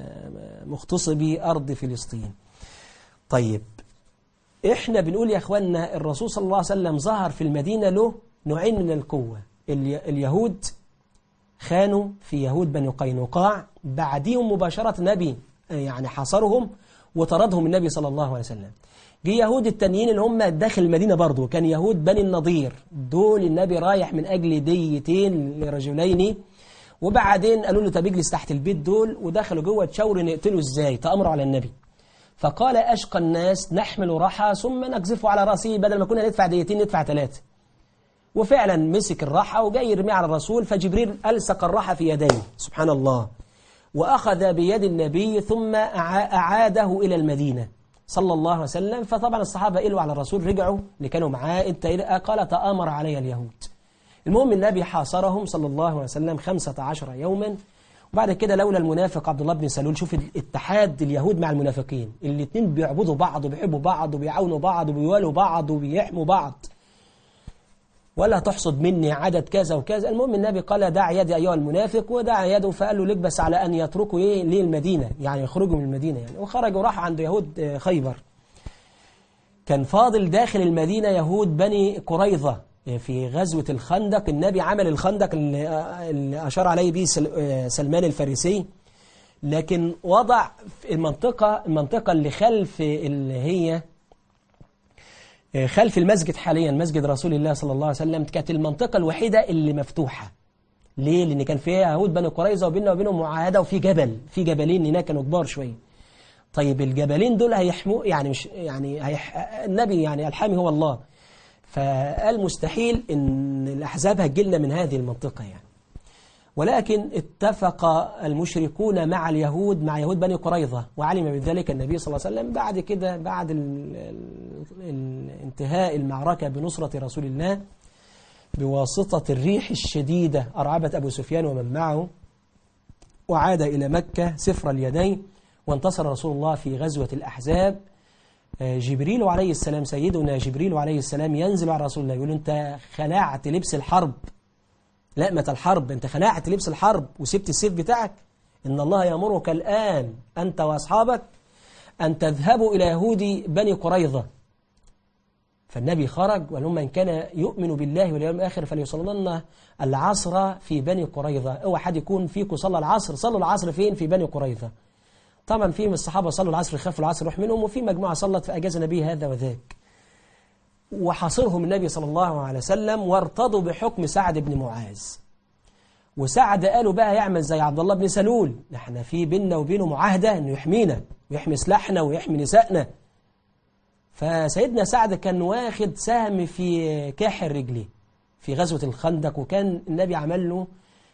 B: مغتصبي أرض فلسطين طيب إحنا بنقول يا أخوانا الرسول صلى الله عليه وسلم ظهر في المدينة له نوعين من القوة اليهود خانوا في يهود بني قينقاع بعديهم مباشرة نبي يعني حاصرهم وطردهم النبي صلى الله عليه وسلم جه يهود التانيين اللي هم داخل المدينة برضو كان يهود بني النضير دول النبي رايح من أجل ديتين لرجلين وبعدين قالوا له طب اجلس تحت البيت دول ودخلوا جوه تشاوروا نقتله ازاي تأمروا على النبي فقال أشقى الناس نحمل رحى ثم نقذفه على رأسه بدل ما كنا ندفع ديتين ندفع ثلاثة وفعلا مسك الرحى وجاي يرميه على الرسول فجبريل ألصق الرحى في يديه سبحان الله وأخذ بيد النبي ثم أعاده إلى المدينة صلى الله عليه وسلم فطبعا الصحابة قالوا على الرسول رجعوا اللي كانوا معاه انت قال تآمر علي اليهود المهم النبي حاصرهم صلى الله عليه وسلم خمسة عشر يوما وبعد كده لولا المنافق عبد الله بن سلول شوف اتحاد اليهود مع المنافقين الاثنين بيعبدوا بعض وبيحبوا بعض وبيعاونوا بعض وبيوالوا بعض وبيحموا بعض ولا تحصد مني عدد كذا وكذا المهم النبي قال دع يدي أيها المنافق ودع يده فقال له لك بس على أن يتركوا إيه ليه المدينة يعني يخرجوا من المدينة يعني وخرجوا راحوا عند يهود خيبر كان فاضل داخل المدينة يهود بني قريظة في غزوة الخندق النبي عمل الخندق اللي أشار عليه به سلمان الفارسي لكن وضع المنطقة المنطقة اللي خلف اللي هي خلف المسجد حاليا مسجد رسول الله صلى الله عليه وسلم كانت المنطقة الوحيدة اللي مفتوحة ليه؟ لأن كان فيها يهود بني قريظة وبيننا وبينهم معاهدة وفي جبل في جبلين هناك كانوا كبار شوية طيب الجبلين دول هيحموا يعني مش يعني هيح النبي يعني الحامي هو الله فقال مستحيل ان الأحزاب هتجيلنا من هذه المنطقة يعني ولكن اتفق المشركون مع اليهود مع يهود بني قريظة وعلم بذلك النبي صلى الله عليه وسلم بعد كده بعد ال ال انتهاء المعركة بنصرة رسول الله بواسطة الريح الشديدة أرعبت أبو سفيان ومن معه وعاد إلى مكة سفر اليدين وانتصر رسول الله في غزوة الأحزاب جبريل عليه السلام سيدنا جبريل عليه السلام ينزل على رسول الله يقول أنت خلعت لبس الحرب لأمة الحرب أنت خلعت لبس الحرب وسبت السيف بتاعك إن الله يأمرك الآن أنت وأصحابك أن تذهبوا إلى يهود بني قريظة فالنبي خرج وقال لهم من كان يؤمن بالله واليوم الآخر فليصلن العصر في بني قريظة اوعى حد يكون فيكم صلى العصر صلوا العصر فين في بني قريظة طبعا في من الصحابة صلوا العصر خافوا العصر روح منهم وفي مجموعة صلت في أجازة نبي هذا وذاك وحاصرهم النبي صلى الله عليه وسلم وارتضوا بحكم سعد بن معاذ وسعد قالوا بقى يعمل زي عبد الله بن سلول احنا في بيننا وبينه معاهدة انه يحمينا ويحمي سلاحنا ويحمي نسائنا فسيدنا سعد كان واخد سهم في كاحل رجليه في غزوة الخندق وكان النبي عمل له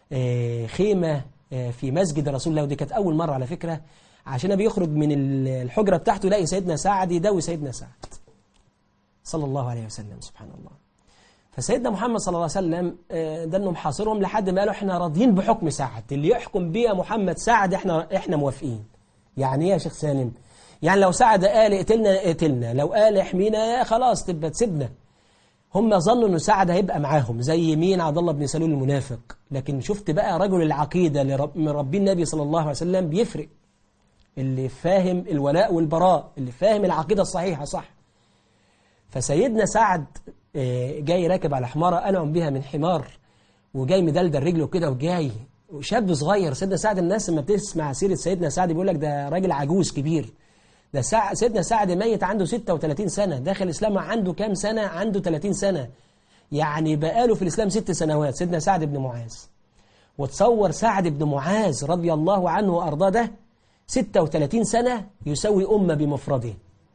B: خيمة في مسجد رسول الله ودي كانت أول مرة على فكرة عشان بيخرج من الحجرة بتاعته يلاقي سيدنا سعد يداوي سيدنا سعد صلى الله عليه وسلم سبحان الله فسيدنا محمد صلى الله عليه وسلم ده انه محاصرهم لحد ما قالوا احنا راضيين بحكم سعد اللي يحكم بيه محمد سعد احنا احنا موافقين يعني ايه يا شيخ سالم يعني لو سعد قال اقتلنا اقتلنا لو قال احمينا خلاص تبقى تسيبنا هم ظنوا أن سعد هيبقى معاهم زي مين عبد الله بن سلول المنافق لكن شفت بقى رجل العقيدة اللي رب- من ربي النبي صلى الله عليه وسلم بيفرق اللي فاهم الولاء والبراء اللي فاهم العقيدة الصحيحة صح فسيدنا سعد آه، جاي راكب على حمارة أنعم بها من حمار وجاي مدلدل رجله كده وجاي شاب صغير سيدنا سعد الناس لما بتسمع سيرة سيدنا سعد بيقول لك ده راجل عجوز كبير ده سع... سيدنا سعد ميت عنده 36 سنة داخل الإسلام عنده كام سنة عنده 30 سنة يعني بقاله في الإسلام ست سنوات سيدنا سعد بن معاذ وتصور سعد بن معاذ رضي الله عنه وأرضاه ده 36 سنة يسوي أمة بمفرده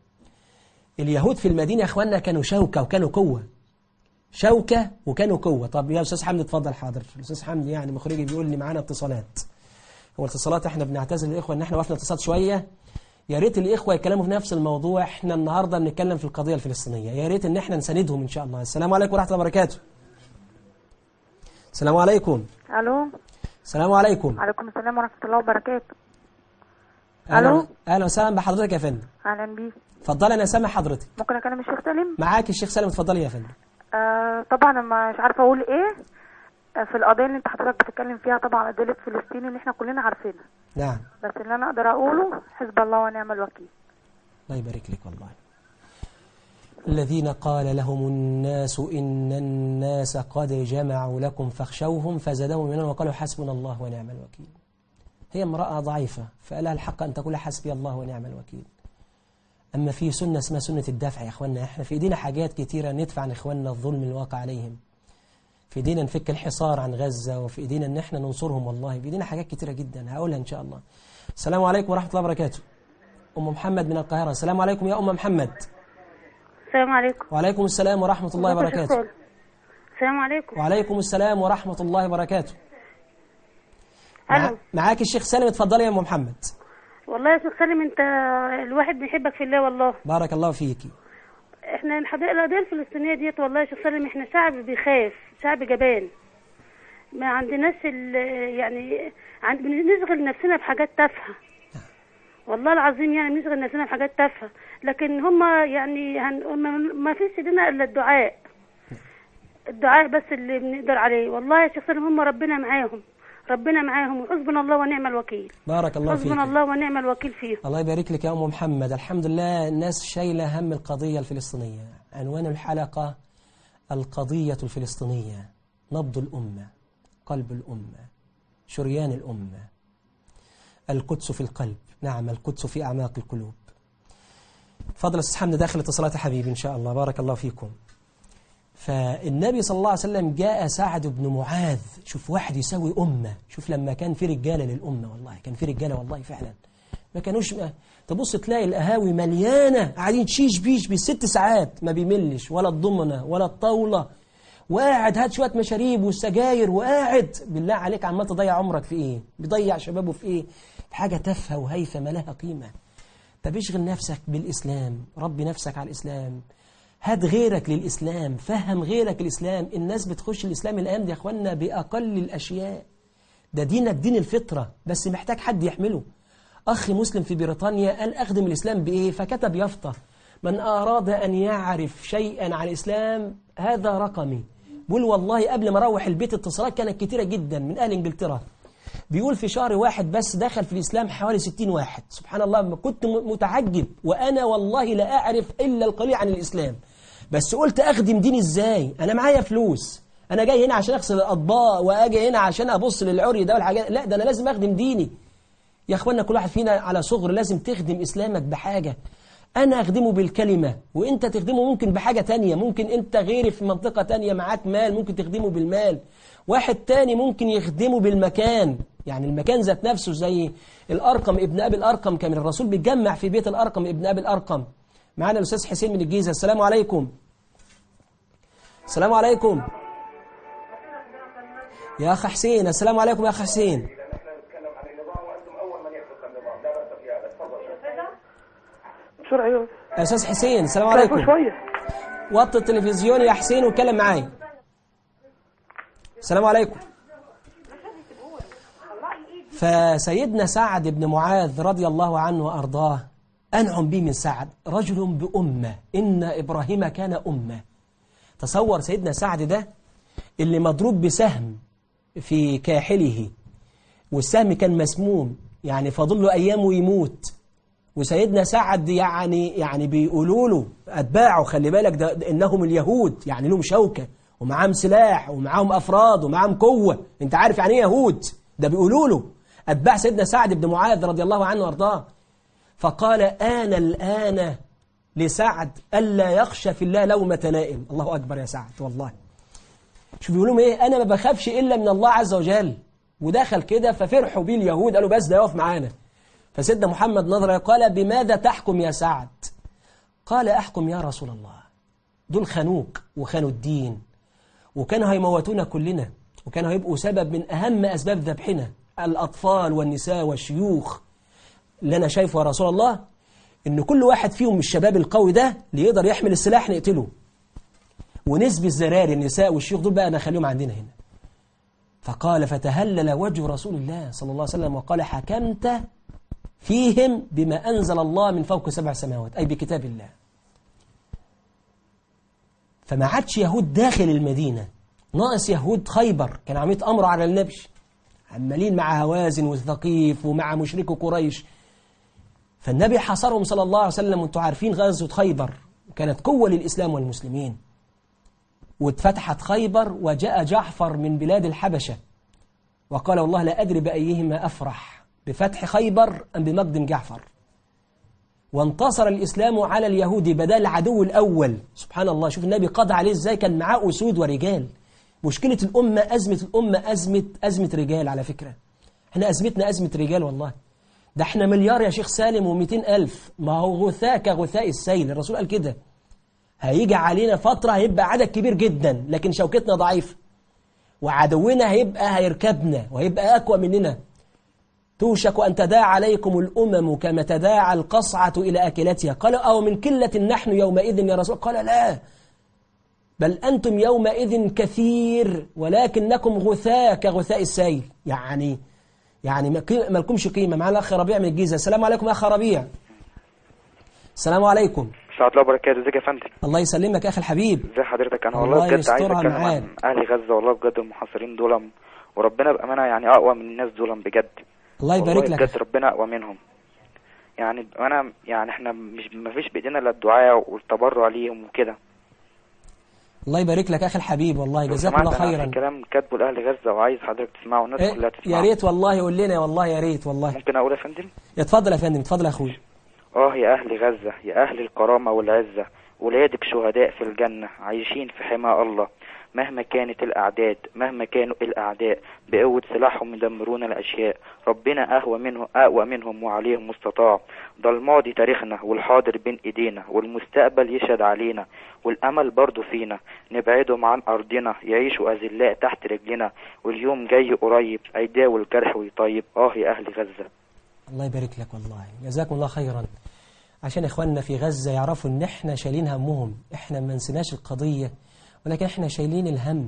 B: اليهود في المدينة يا أخواننا كانوا شوكة وكانوا قوة شوكة وكانوا قوة طب يا أستاذ حمدي اتفضل حاضر الأستاذ حمدي يعني مخرجي بيقول لي معانا اتصالات هو الاتصالات احنا بنعتذر للإخوة إن احنا وقفنا اتصالات شوية يا ريت الإخوة يتكلموا في نفس الموضوع احنا النهاردة بنتكلم في القضية الفلسطينية يا ريت إن احنا نساندهم إن شاء الله السلام عليكم ورحمة الله وبركاته السلام عليكم
D: الو
B: السلام عليكم
D: عليكم السلام ورحمه الله وبركاته
B: أهلا
D: ألو؟
B: أهلا وسهلا بحضرتك يا فندم
D: اهلا بيك
B: اتفضلي أنا سامع حضرتك
D: ممكن اكلم الشيخ سالم
B: معاك الشيخ سالم اتفضلي يا فندم
D: آه طبعا انا مش عارفه اقول ايه آه، في القضيه اللي انت حضرتك بتتكلم فيها طبعا قضيه فلسطين اللي احنا كلنا عارفينها
B: نعم
D: بس اللي انا اقدر اقوله حسب الله ونعم الوكيل
B: الله يبارك لك والله الذين قال لهم الناس إن الناس قد جمعوا لكم فاخشوهم فزادهم من وقالوا حسبنا الله ونعم الوكيل هي امرأة ضعيفة فألها الحق أن تقول حسبي الله ونعم الوكيل أما في سنة اسمها سنة الدفع يا أخوانا إحنا في إيدينا حاجات كتيرة ندفع عن إخواننا الظلم الواقع عليهم في إيدينا نفك الحصار عن غزة وفي إيدينا إن إحنا ننصرهم والله في إيدينا حاجات كتيرة جدا هقولها إن شاء الله السلام عليكم ورحمة الله وبركاته أم محمد من القاهرة السلام عليكم يا أم محمد
D: السلام عليكم
B: وعليكم السلام ورحمة الله وبركاته
D: السلام عليكم
B: وعليكم السلام ورحمة الله وبركاته
D: الو
B: معاك الشيخ سالم اتفضلي يا أم محمد
D: والله يا شيخ سالم انت الواحد بيحبك في الله والله
B: بارك الله فيكي
D: احنا الحدائق القضيه الفلسطينيه ديت والله يا شيخ سالم احنا شعب بيخاف شعب جبان ما عندناش ال يعني عند بنشغل نفسنا بحاجات تافهه والله العظيم يعني بنشغل نفسنا بحاجات تافهه لكن هم يعني هن هم ما فيش ايدينا الا الدعاء الدعاء بس اللي بنقدر عليه والله يا شيخ سالم هم ربنا معاهم ربنا معاهم وحسبنا الله ونعم الوكيل
B: بارك الله
D: حسبنا
B: فيك
D: الله ونعم الوكيل فيهم
B: الله يبارك لك يا أم محمد الحمد لله الناس شايلة هم القضية الفلسطينية عنوان الحلقة القضية الفلسطينية نبض الأمة قلب الأمة شريان الأمة القدس في القلب نعم القدس في أعماق القلوب فضل أستاذ حمد داخل اتصالات يا حبيبي إن شاء الله بارك الله فيكم فالنبي صلى الله عليه وسلم جاء سعد بن معاذ شوف واحد يسوي أمة شوف لما كان في رجالة للأمة والله كان في رجالة والله فعلا ما كانوش ما تبص تلاقي القهاوي مليانة قاعدين تشيش بيش بالست ساعات ما بيملش ولا الضمنة ولا الطاولة وقاعد هات شوية مشاريب والسجاير وقاعد بالله عليك عمال تضيع عمرك في ايه بيضيع شبابه في ايه في حاجة تافهة وهايفة ما لها قيمة طب اشغل نفسك بالإسلام ربي نفسك على الإسلام هات غيرك للإسلام فهم غيرك الإسلام الناس بتخش الإسلام الآن دي يا أخوانا بأقل الأشياء ده دينك دين الفطرة بس محتاج حد يحمله أخي مسلم في بريطانيا قال أخدم الإسلام بإيه فكتب يافطة من أراد أن يعرف شيئا عن الإسلام هذا رقمي بيقول والله قبل ما أروح البيت اتصالات كانت كتيرة جدا من أهل إنجلترا بيقول في شهر واحد بس دخل في الإسلام حوالي 60 واحد سبحان الله كنت م- متعجب وأنا والله لا أعرف إلا القليل عن الإسلام بس قلت أخدم ديني إزاي أنا معايا فلوس أنا جاي هنا عشان أغسل الأطباق وأجي هنا عشان أبص للعري ده والحاجات لا ده أنا لازم أخدم ديني يا اخوانا كل واحد فينا على صغر لازم تخدم اسلامك بحاجة انا اخدمه بالكلمة وانت تخدمه ممكن بحاجة تانية ممكن انت غيري في منطقة تانية معاك مال ممكن تخدمه بالمال واحد تاني ممكن يخدمه بالمكان يعني المكان ذات نفسه زي الارقم ابن ابي الارقم كان الرسول بيجمع في بيت الارقم ابن ابي الارقم معانا الاستاذ حسين من الجيزة السلام عليكم السلام عليكم يا اخ حسين السلام عليكم يا اخ حسين
E: بسرعة ايوه
B: يا استاذ حسين السلام
E: عليكم
B: عليكم
E: شوية
B: وطي التلفزيون يا حسين واتكلم معايا السلام عليكم فسيدنا سعد بن معاذ رضي الله عنه وأرضاه أنعم به من سعد رجل بأمة إن إبراهيم كان أمة تصور سيدنا سعد ده اللي مضروب بسهم في كاحله والسهم كان مسموم يعني فاضل له أيام ويموت وسيدنا سعد يعني يعني بيقولوا له أتباعه خلي بالك ده ده إنهم اليهود يعني لهم شوكة ومعاهم سلاح ومعاهم أفراد ومعاهم قوة أنت عارف يعني إيه يهود ده بيقولوا له أتباع سيدنا سعد بن معاذ رضي الله عنه وارضاه فقال آن الآن لسعد ألا يخشى في الله لومة نائم الله أكبر يا سعد والله شوف بيقولوا ايه انا ما بخافش الا من الله عز وجل ودخل كده ففرحوا بيه اليهود قالوا بس ده يقف معانا فسيدنا محمد نظر قال بماذا تحكم يا سعد قال احكم يا رسول الله دول خانوك وخانوا الدين وكانوا هيموتونا كلنا وكانوا هيبقوا سبب من اهم اسباب ذبحنا الاطفال والنساء والشيوخ اللي انا شايفه يا رسول الله ان كل واحد فيهم من الشباب القوي ده اللي يقدر يحمل السلاح نقتله ونسبي الزراري النساء والشيوخ دول بقى نخليهم عندنا هنا فقال فتهلل وجه رسول الله صلى الله عليه وسلم وقال حكمت فيهم بما أنزل الله من فوق سبع سماوات أي بكتاب الله فما عادش يهود داخل المدينة ناقص يهود خيبر كان عم يتأمروا على النبي عمالين مع هوازن وثقيف ومع مشركو قريش فالنبي حاصرهم صلى الله عليه وسلم وانتم عارفين غزوة خيبر كانت قوة للإسلام والمسلمين واتفتحت خيبر وجاء جعفر من بلاد الحبشة وقال والله لا أدري بأيهما أفرح بفتح خيبر أم بمقدم جعفر وانتصر الإسلام على اليهود بدل العدو الأول سبحان الله شوف النبي قضى عليه إزاي كان معاه أسود ورجال مشكلة الأمة أزمة الأمة أزمة أزمة رجال على فكرة احنا أزمتنا أزمة رجال والله ده احنا مليار يا شيخ سالم ومئتين ألف ما هو غثاء كغثاء السيل الرسول قال كده هيجي علينا فترة هيبقى عدد كبير جدا لكن شوكتنا ضعيفة وعدونا هيبقى هيركبنا وهيبقى أقوى مننا توشك أن تداعى عليكم الأمم كما تداعى القصعة إلى أكلتها قال أو من كلة نحن يومئذ يا رسول قال لا بل أنتم يومئذ كثير ولكنكم غثاء كغثاء السيل يعني يعني ما قي- ما لكمش قيمة معنا الأخ ربيع من الجيزة السلام عليكم يا أخ ربيع السلام عليكم
F: السلام الله وبركاته ازيك يا فندم
B: الله يسلمك يا أخي الحبيب
F: ازي حضرتك انا
B: الله
F: والله بجد عايز
B: يسترها
F: اتكلم
B: معاك.
F: عن اهل غزه والله بجد المحاصرين دول وربنا بامانه يعني اقوى من الناس دول بجد
B: الله يبارك
F: والله
B: لك
F: بجد ربنا اقوى منهم يعني انا يعني احنا مش ما فيش بايدينا الا الدعاء والتبرع ليهم وكده
B: الله يبارك لك يا أخي الحبيب والله
F: لو
B: جزاك
F: سمحت
B: الله
F: أنا في
B: خيرا
F: كلام كاتبه لاهل غزه وعايز حضرتك تسمعه والناس
B: إيه،
F: كلها تسمعه
B: يا ريت والله قول لنا والله يا ريت والله
F: ممكن اقول يا فندم
B: اتفضل يا فندم اتفضل يا أخوي
F: اه يا أهل غزة يا أهل الكرامة والعزة ولادك شهداء في الجنة عايشين في حماء الله مهما كانت الأعداد مهما كانوا الأعداء بقوة سلاحهم يدمرون الأشياء ربنا أهوى منه أقوى منهم وعليهم مستطاع ده الماضي تاريخنا والحاضر بين إيدينا والمستقبل يشهد علينا والأمل برضو فينا نبعدهم عن أرضنا يعيشوا أذلاء تحت رجلنا واليوم جاي قريب هيداوي الجرح ويطيب آه يا أهل غزة
B: الله يبارك لك والله جزاكم الله خيرا عشان إخواننا في غزة يعرفوا إن إحنا شايلين همهم إحنا ما نسيناش القضية ولكن إحنا شايلين الهم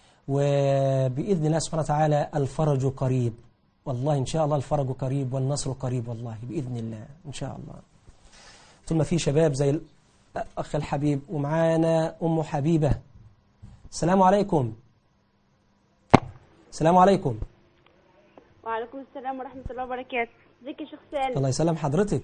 B: وبإذن الله سبحانه وتعالى الفرج قريب والله إن شاء الله الفرج قريب والنصر قريب والله بإذن الله إن شاء الله طول ما في شباب زي الأخ الحبيب ومعانا أم حبيبة السلام عليكم السلام عليكم
G: وعليكم السلام ورحمة الله وبركاته ازيك يا شيخ سالم
B: الله يسلم حضرتك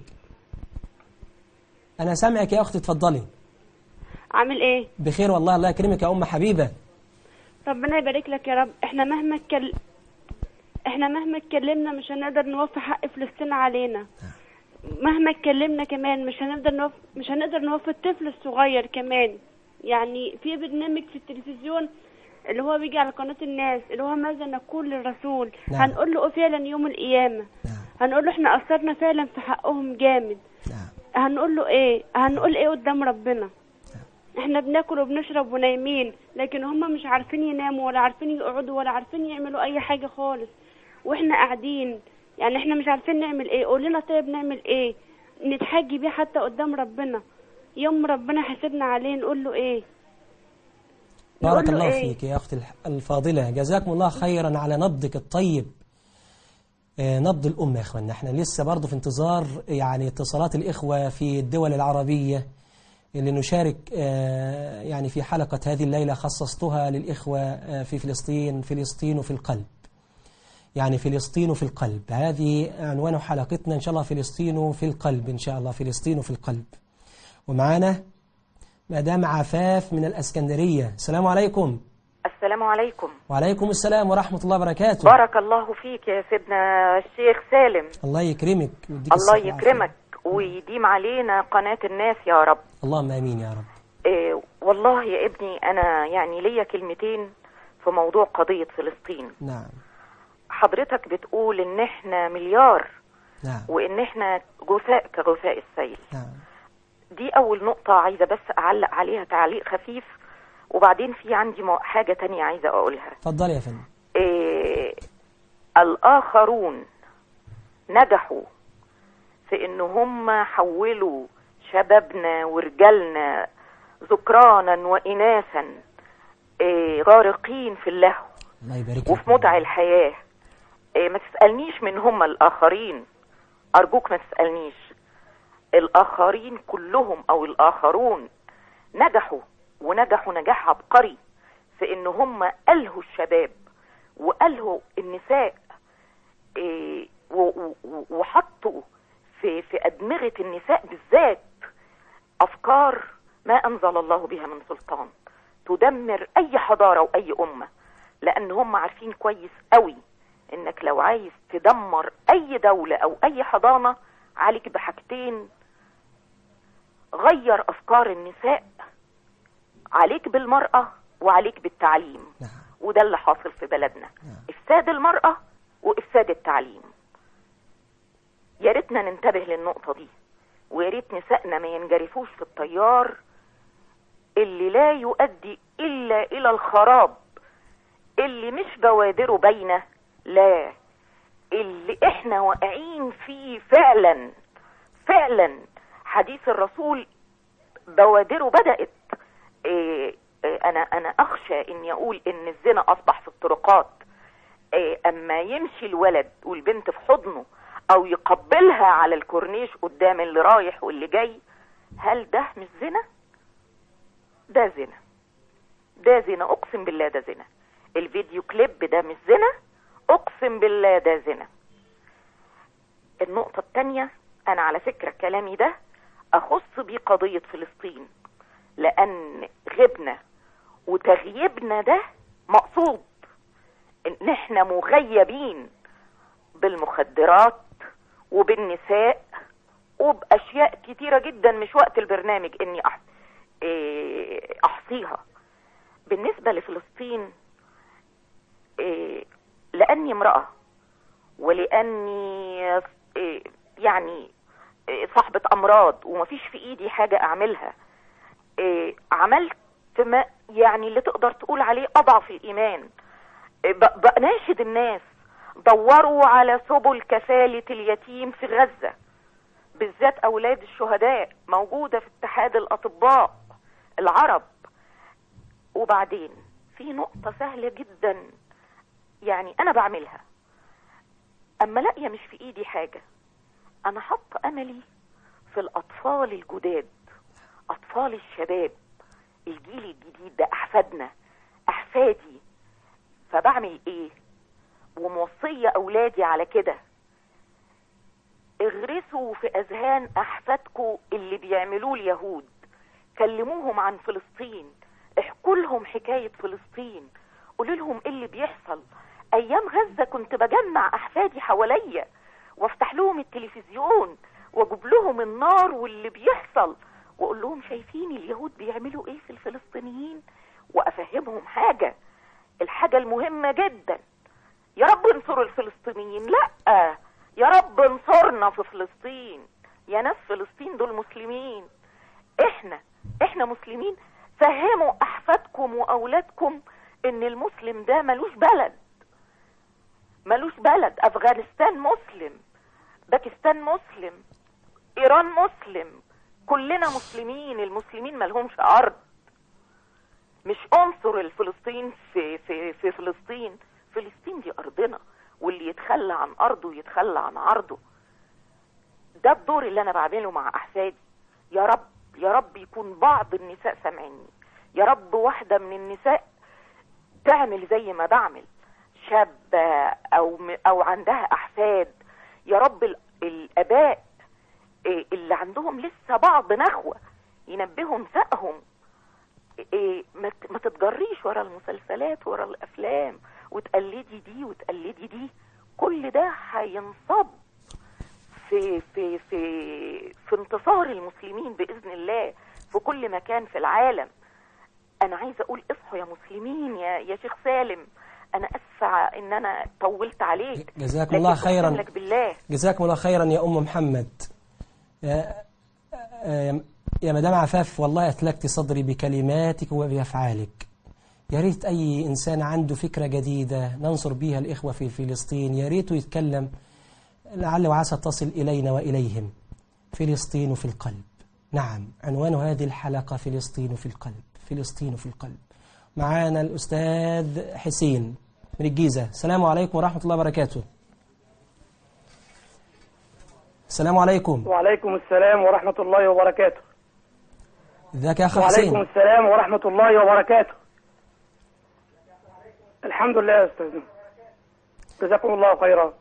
B: أنا سامعك يا أختي اتفضلي
G: عامل ايه
B: بخير والله الله يكرمك يا أم حبيبة
G: ربنا يبارك لك يا رب احنا مهما اتكل... احنا مهما اتكلمنا مش هنقدر نوفي حق فلسطين علينا مهما اتكلمنا كمان مش هنقدر نوف... مش هنقدر نوفي الطفل الصغير كمان يعني في برنامج في التلفزيون اللي هو بيجي على قناة الناس اللي هو ماذا نقول للرسول
B: نعم.
G: هنقول له فعلا يوم القيامة
B: نعم
G: هنقول له احنا قصرنا فعلا في حقهم جامد
B: نعم
G: هنقول له ايه هنقول ايه قدام ربنا احنا بناكل وبنشرب ونايمين لكن هم مش عارفين يناموا ولا عارفين يقعدوا ولا عارفين يعملوا اي حاجة خالص واحنا قاعدين يعني احنا مش عارفين نعمل ايه قول لنا طيب نعمل ايه نتحجي بيه حتى قدام ربنا يوم ربنا حاسبنا عليه نقول له ايه
B: بارك
G: نقول له
B: الله
G: إيه؟
B: فيك يا أختي الح- الفاضلة جزاكم الله خيرا على نبضك الطيب آه، نبض الأمة يا إخواننا احنا لسه برضه في انتظار يعني اتصالات الإخوة في الدول العربية اللي نشارك آه، يعني في حلقة هذه الليلة خصصتها للإخوة آه، في فلسطين فلسطين في القلب يعني فلسطين في القلب هذه عنوان حلقتنا إن شاء الله فلسطين في القلب إن شاء الله فلسطين في القلب ومعانا مدام عفاف من الأسكندرية السلام عليكم
H: السلام عليكم
B: وعليكم السلام ورحمة الله وبركاته
H: بارك الله فيك يا سيدنا الشيخ سالم
B: الله يكرمك ويديك
H: الله
B: الصحة والعافية.
H: يكرمك ويديم علينا قناة الناس يا رب
B: اللهم آمين يا رب
H: إيه والله يا ابني أنا يعني ليا كلمتين في موضوع قضية فلسطين
B: نعم
H: حضرتك بتقول إن إحنا مليار
B: نعم
H: وإن إحنا جثاء كغثاء السيل
B: نعم
H: دي أول نقطة عايزة بس أعلق عليها تعليق خفيف وبعدين في عندي مو- حاجة تانية عايزة أقولها
B: اتفضل يا فندم
H: إيه الآخرون نجحوا في إن هم حولوا شبابنا ورجالنا ذكرانا وإناثا إيه غارقين في اللهو
B: الله يبارك
H: وفي
B: فيك.
H: متع الحياة إيه ما تسألنيش من هم الآخرين أرجوك ما تسألنيش الآخرين كلهم أو الآخرون نجحوا ونجحوا نجاح عبقري في إن هم ألهوا الشباب وألهوا النساء إيه و- و- وحطوا في في أدمغة النساء بالذات أفكار ما أنزل الله بها من سلطان تدمر أي حضارة وأي أمة لأن هم عارفين كويس قوي إنك لو عايز تدمر أي دولة أو أي حضانة عليك بحاجتين غير أفكار النساء عليك بالمرأة وعليك بالتعليم
B: نعم
H: وده اللي حاصل في بلدنا افساد المرأة وافساد التعليم يا ريتنا ننتبه للنقطة دي ويا ريت نسائنا ما ينجرفوش في التيار اللي لا يؤدي الا الى الخراب اللي مش بوادره باينة لا اللي احنا واقعين فيه فعلا فعلا حديث الرسول بوادره بدأت إيه إيه انا انا اخشى اني اقول ان الزنا اصبح في الطرقات إيه اما يمشي الولد والبنت في حضنه او يقبلها على الكورنيش قدام اللي رايح واللي جاي هل ده مش زنا ده زنا ده زنا اقسم بالله ده زنا الفيديو كليب ده مش زنا اقسم بالله ده زنا النقطة التانية انا على فكرة كلامي ده اخص بيه قضية فلسطين لان غبنا وتغييبنا ده مقصود ان احنا مغيبين بالمخدرات وبالنساء وباشياء كتيره جدا مش وقت البرنامج اني أح... إيه، احصيها بالنسبه لفلسطين إيه، لاني امراه ولاني إيه، يعني إيه، صاحبه امراض ومفيش في ايدي حاجه اعملها إيه، عملت ما يعني اللي تقدر تقول عليه اضعف الايمان إيه، ب- بناشد الناس دوروا على سبل كفالة اليتيم في غزة بالذات اولاد الشهداء موجودة في اتحاد الاطباء العرب وبعدين في نقطة سهلة جدا يعني انا بعملها اما لاقيه مش في ايدي حاجة انا حاطة املي في الاطفال الجداد اطفال الشباب الجيل الجديد ده احفادنا احفادي فبعمل ايه وموصية اولادي على كده اغرسوا في اذهان احفادكم اللي بيعملوه اليهود كلموهم عن فلسطين احكوا لهم حكاية فلسطين قولوا لهم ايه اللي بيحصل ايام غزة كنت بجمع احفادي حواليا وافتح لهم التلفزيون واجيب لهم النار واللي بيحصل واقول لهم شايفين اليهود بيعملوا ايه في الفلسطينيين وافهمهم حاجة الحاجة المهمة جدا يا رب انصر الفلسطينيين لا يا رب انصرنا في فلسطين يا ناس فلسطين دول مسلمين احنا احنا مسلمين فهموا احفادكم واولادكم ان المسلم ده ملوش بلد ملوش بلد افغانستان مسلم باكستان مسلم ايران مسلم كلنا مسلمين المسلمين ملهمش ارض مش انصر الفلسطين في في في فلسطين فلسطين دي ارضنا واللي يتخلى عن ارضه يتخلى عن عرضه ده الدور اللي انا بعمله مع احفادي يا رب يا رب يكون بعض النساء سامعيني يا رب واحدة من النساء تعمل زي ما بعمل شابة أو م- أو عندها أحفاد يا رب ال- الآباء إيه، اللي عندهم لسه بعض نخوة ينبهوا نسائهم إيه، ما ت- ما تتجريش ورا المسلسلات ورا الأفلام وتقلدي دي وتقلدي دي كل ده هينصب في في في في انتصار المسلمين باذن الله في كل مكان في العالم انا عايزه اقول اصحوا يا مسلمين يا يا شيخ سالم انا اسفه ان انا طولت عليك
B: جزاكم
H: لكن
B: الله
H: أقسم
B: خيرا
H: لك بالله
B: جزاكم الله خيرا يا أم محمد يا, يا- يا مدام عفاف والله أتلكت صدري بكلماتك وبأفعالك يا ريت أي إنسان عنده فكرة جديدة ننصر بها الإخوة في فلسطين يا ريته يتكلم لعل وعسى تصل إلينا وإليهم فلسطين في القلب نعم عنوان هذه الحلقة فلسطين في القلب فلسطين في القلب معانا الأستاذ حسين من الجيزة السلام عليكم ورحمة الله وبركاته السلام عليكم
E: وعليكم السلام ورحمة الله وبركاته
B: ازيك يا أخ
E: وعليكم
B: حسين
E: السلام ورحمة الله وبركاته الحمد لله يا أستاذ جزاكم الله خيرا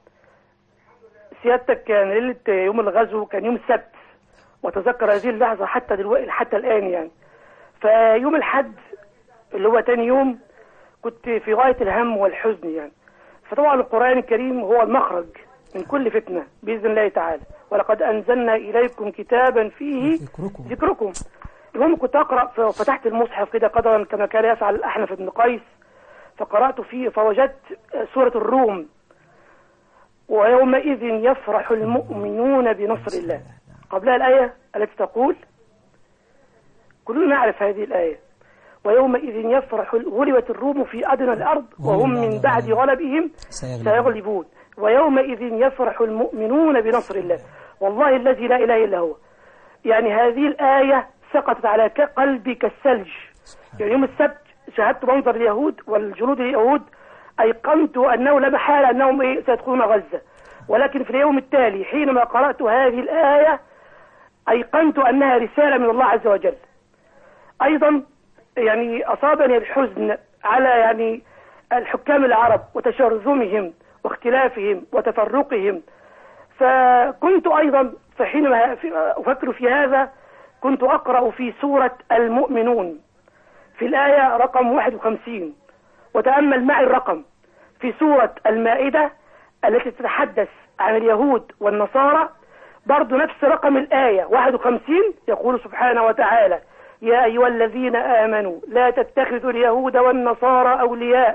E: سيادتك كان ليلة يوم الغزو كان يوم السبت وتذكر هذه اللحظة حتى دلوقتي حتى الآن يعني فيوم الحد اللي هو تاني يوم كنت في غاية الهم والحزن يعني فطبعا القرآن الكريم هو المخرج من كل فتنة بإذن الله تعالى ولقد أنزلنا إليكم كتابا فيه
B: ذكركم
E: ذكركم المهم كنت أقرأ ففتحت المصحف كده قدرا كما كان يفعل الأحنف بن قيس فقرأت فيه فوجدت سورة الروم ويومئذ يفرح المؤمنون بنصر الله قبلها الآية التي تقول كلنا نعرف هذه الآية ويومئذ يفرح غلبت الروم في أدنى الأرض وهم من بعد غلبهم سيغلبون ويومئذ يفرح المؤمنون بنصر الله والله الذي لا إله إلا هو يعني هذه الآية سقطت على ك- قلبي كالثلج يعني يوم السبت شاهدت منظر اليهود والجنود اليهود أيقنت أنه لا محالة أنهم إيه سيدخلون غزة ولكن في اليوم التالي حينما قرأت هذه الآية أيقنت أنها رسالة من الله عز وجل أيضا يعني أصابني الحزن على يعني الحكام العرب وتشرذمهم واختلافهم وتفرقهم فكنت أيضا فحينما في- أفكر في هذا كنت أقرأ في سورة المؤمنون في الآية رقم 51 وتأمل معي الرقم في سورة المائدة التي تتحدث عن اليهود والنصارى برضو نفس رقم الآية 51 يقول سبحانه وتعالى يا أيها الذين آمنوا لا تتخذوا اليهود والنصارى أولياء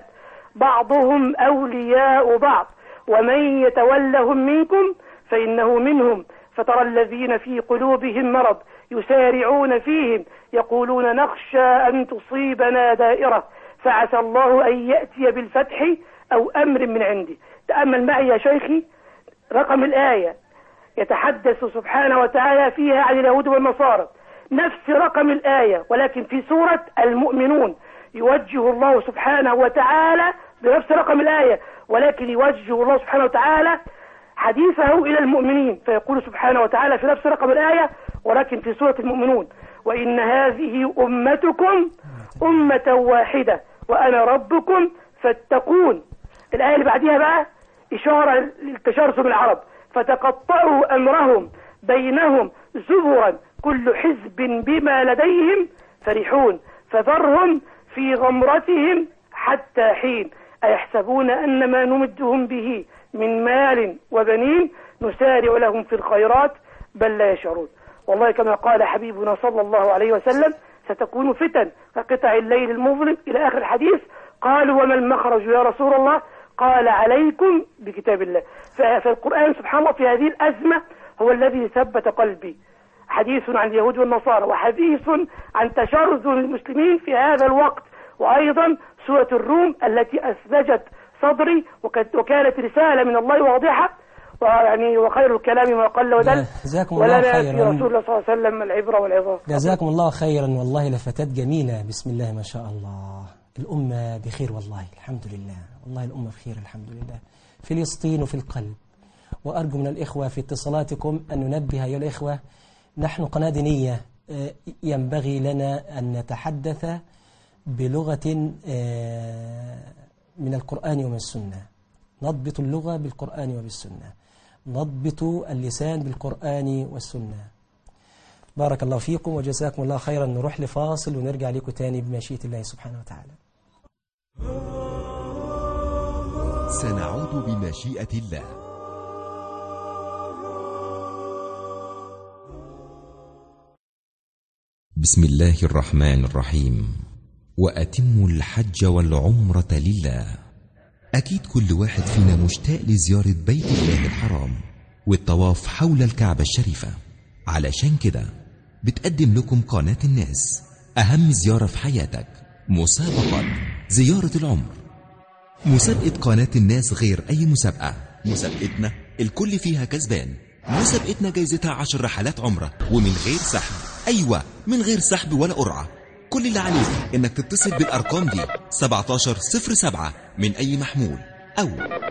E: بعضهم أولياء بعض ومن يتولهم منكم فإنه منهم فترى الذين في قلوبهم مرض يسارعون فيهم يقولون نخشى أن تصيبنا دائرة فعسى الله أن يأتي بالفتح أو أمر من عندي تأمل معي يا شيخي رقم الآية يتحدث سبحانه وتعالى فيها عن اليهود والنصارى نفس رقم الآية ولكن في سورة المؤمنون يوجه الله سبحانه وتعالى بنفس رقم الآية ولكن يوجه الله سبحانه وتعالى حديثه إلى المؤمنين فيقول سبحانه وتعالى في نفس رقم الآية ولكن في سورة المؤمنون وإن هذه أمتكم أمة واحدة وأنا ربكم فاتقون الآية اللي بعديها بقى إشارة للتشرذم العرب فتقطعوا أمرهم بينهم زبرا كل حزب بما لديهم فرحون فذرهم في غمرتهم حتى حين أيحسبون أن ما نمدهم به من مال وبنين نسارع لهم في الخيرات بل لا يشعرون والله كما قال حبيبنا صلى الله عليه وسلم ستكون فتن كقطع الليل المظلم إلى آخر الحديث قالوا وما المخرج يا رسول الله قال عليكم بكتاب الله ف- فالقرآن سبحان الله في هذه الأزمة هو الذي ثبت قلبي حديث عن اليهود والنصارى وحديث عن تشرذم المسلمين في هذا الوقت وأيضا سورة الروم التي أسلجت صدري وكانت وكانت رسالة من الله واضحة ويعني وخير الكلام ما قل ودل
B: جزاكم الله
E: ولنا في
B: خيرا
E: رسول الله صلى الله عليه وسلم العبرة والعظام
B: جزاكم الله خيرا والله لفتاة جميلة بسم الله ما شاء الله الأمة بخير والله الحمد لله والله الأمة بخير الحمد لله فلسطين في القلب وأرجو من الإخوة في اتصالاتكم أن ننبه أيها الإخوة نحن قناة دينية آه، ينبغي لنا أن نتحدث بلغة آه، من القرآن ومن السنة نضبط اللغة بالقرآن وبالسنة نضبط اللسان بالقرآن والسنة بارك الله فيكم وجزاكم الله خيرا نروح لفاصل ونرجع لكم تاني بمشيئة الله سبحانه وتعالى
I: سنعود بمشيئة الله بسم الله الرحمن الرحيم وأتموا الحج والعمرة لله أكيد كل واحد فينا مشتاق لزيارة بيت الله الحرام والطواف حول الكعبة الشريفة علشان كده بتقدم لكم قناة الناس أهم زيارة في حياتك مسابقة زيارة العمر مسابقة قناة الناس غير أي مسابقة مسابقتنا الكل فيها كسبان مسابقتنا جايزتها عشر رحلات عمرة ومن غير سحب أيوة من غير سحب ولا قرعة كل اللي عليك إنك تتصل بالأرقام دي 1707 من أي محمول أو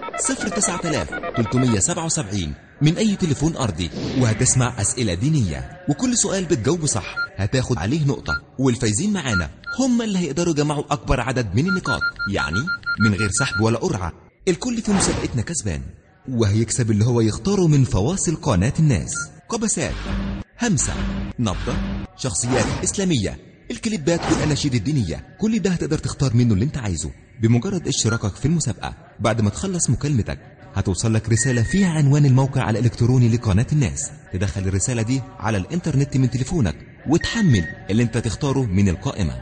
I: 09377 من أي تليفون أرضي وهتسمع أسئلة دينية وكل سؤال بتجاوبه صح هتاخد عليه نقطة والفايزين معانا هم اللي هيقدروا يجمعوا أكبر عدد من النقاط يعني من غير سحب ولا قرعة الكل في مسابقتنا كسبان وهيكسب اللي هو يختاره من فواصل قناة الناس قبسات همسة نبضة شخصيات إسلامية الكليبات والأناشيد الدينية كل ده هتقدر تختار منه اللي انت عايزه بمجرد اشتراكك في المسابقة بعد ما تخلص مكالمتك هتوصل لك رسالة فيها عنوان الموقع الإلكتروني لقناة الناس تدخل الرسالة دي على الإنترنت من تليفونك وتحمل اللي انت تختاره من القائمة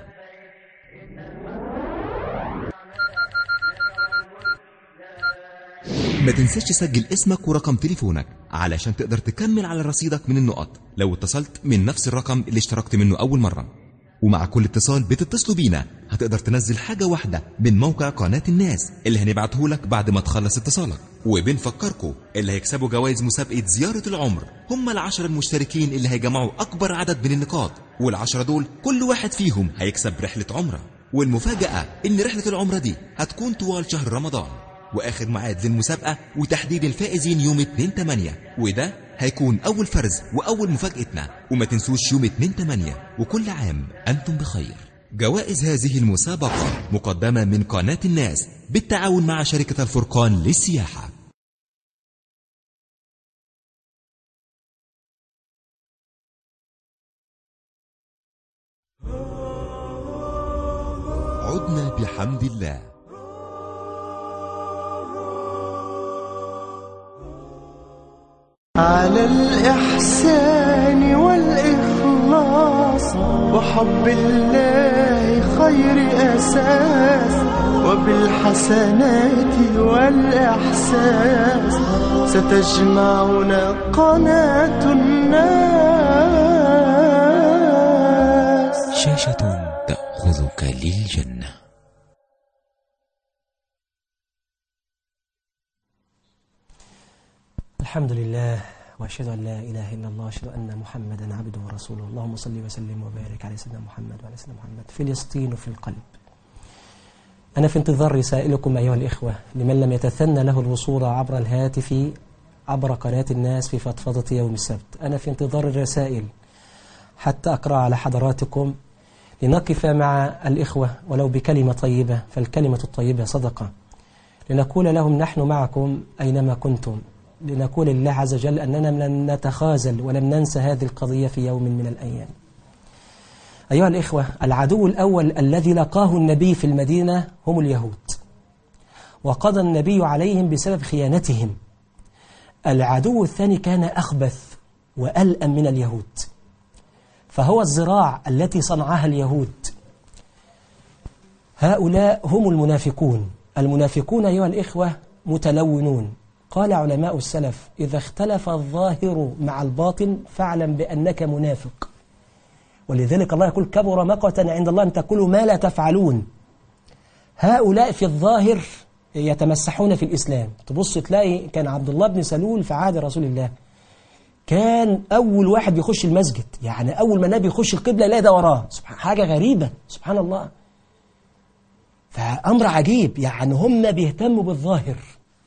I: ما تنساش تسجل اسمك ورقم تليفونك علشان تقدر تكمل على رصيدك من النقط لو اتصلت من نفس الرقم اللي اشتركت منه أول مرة ومع كل اتصال بتتصلوا بينا هتقدر تنزل حاجة واحدة من موقع قناة الناس اللي هنبعته لك بعد ما تخلص اتصالك وبنفكركم اللي هيكسبوا جوائز مسابقة زيارة العمر هم العشر المشتركين اللي هيجمعوا أكبر عدد من النقاط والعشرة دول كل واحد فيهم هيكسب رحلة عمرة والمفاجأة إن رحلة العمرة دي هتكون طوال شهر رمضان واخر ميعاد للمسابقه وتحديد الفائزين يوم 2 8 وده هيكون اول فرز واول مفاجاتنا وما تنسوش يوم 2 8 وكل عام انتم بخير جوائز هذه المسابقه مقدمه من قناه الناس بالتعاون مع شركه الفرقان للسياحه عدنا بحمد الله
A: على الإحسان والإخلاص وحب الله خير أساس وبالحسنات والإحساس ستجمعنا قناة الناس
I: شاشة تأخذك للجنة
B: الحمد لله وأشهد أن لا إله إلا الله وأشهد أن محمدا عبده ورسوله اللهم صل وسلم وبارك على سيدنا محمد وعلى سيدنا محمد فلسطين في القلب أنا في انتظار رسائلكم أيها الإخوة لمن لم يتثنى له الوصول عبر الهاتف عبر قناة الناس في فضفضة يوم السبت أنا في انتظار الرسائل حتى أقرأ على حضراتكم لنقف مع الإخوة ولو بكلمة طيبة فالكلمة الطيبة صدقة لنقول لهم نحن معكم أينما كنتم لنقول لله عز وجل أننا لن نتخاذل ولم ننسى هذه القضية في يوم من الأيام أيها الإخوة العدو الأول الذي لقاه النبي في المدينة هم اليهود وقضى النبي عليهم بسبب خيانتهم العدو الثاني كان أخبث وألأم من اليهود فهو الزراع التي صنعها اليهود هؤلاء هم المنافقون المنافقون أيها الإخوة متلونون قال علماء السلف إذا اختلف الظاهر مع الباطن فاعلم بأنك منافق ولذلك الله يقول كبر مقتا عند الله أن تقولوا ما لا تفعلون هؤلاء في الظاهر يتمسحون في الإسلام تبص تلاقي كان عبد الله بن سلول في عهد رسول الله كان أول واحد بيخش المسجد يعني أول ما النبي يخش القبلة يلاقي ده وراه سبحان حاجة غريبة سبحان الله فأمر عجيب يعني هم بيهتموا بالظاهر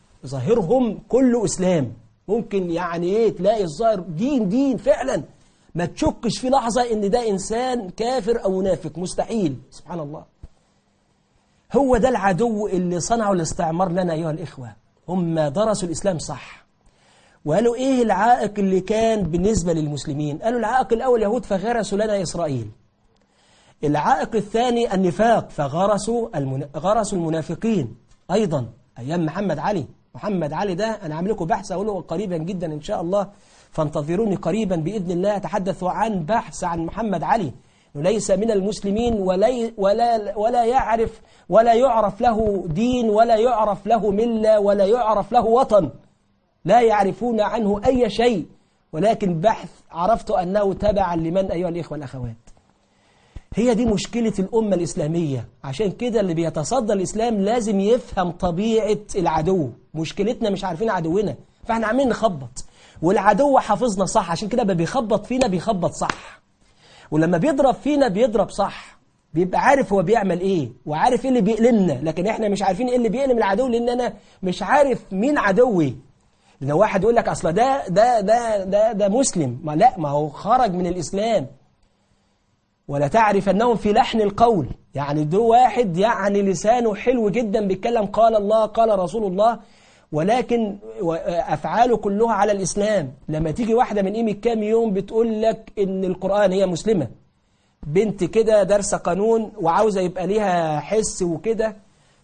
B: ظاهرهم كله إسلام ممكن يعني إيه تلاقي الظاهر دين دين فعلا ما تشكش في لحظة ان ده انسان كافر او منافق مستحيل سبحان الله هو ده العدو اللي صنعوا الاستعمار لنا ايها الاخوة هم درسوا الاسلام صح وقالوا ايه العائق اللي كان بالنسبة للمسلمين قالوا العائق الاول يهود فغرسوا لنا اسرائيل العائق الثاني النفاق فغرسوا المن... غرسوا المنافقين أيضا أيام محمد علي محمد علي ده أنا عامل لكم بحث أقوله قريبا جدا إن شاء الله فانتظروني قريبا بإذن الله أتحدث عن بحث عن محمد علي إنه ليس من المسلمين ولا, ولا, ولا يعرف ولا يعرف له دين ولا يعرف له ملة ولا يعرف له وطن لا يعرفون عنه أي شيء ولكن بحث عرفت أنه تبعا لمن أيها الإخوة الأخوات هي دي مشكلة الأمة الإسلامية عشان كده اللي بيتصدى الإسلام لازم يفهم طبيعة العدو مشكلتنا مش عارفين عدونا فاحنا عاملين نخبط والعدو حافظنا صح عشان كده بيخبط فينا بيخبط صح ولما بيضرب فينا بيضرب صح بيبقى عارف هو بيعمل ايه وعارف ايه اللي بيألمنا لكن احنا مش عارفين ايه اللي بيألم العدو لان انا مش عارف مين عدوي لان واحد يقول لك اصلا ده ده ده ده ده مسلم ما لا ما هو خرج من الاسلام ولا تعرف أنهم في لحن القول يعني ده واحد يعني لسانه حلو جدا بيتكلم قال الله قال رسول الله ولكن أفعاله كلها على الإسلام لما تيجي واحدة من قيمة كام يوم بتقول لك إن القرآن هي مسلمة بنت كده دارسة قانون وعاوزة يبقى ليها حس وكده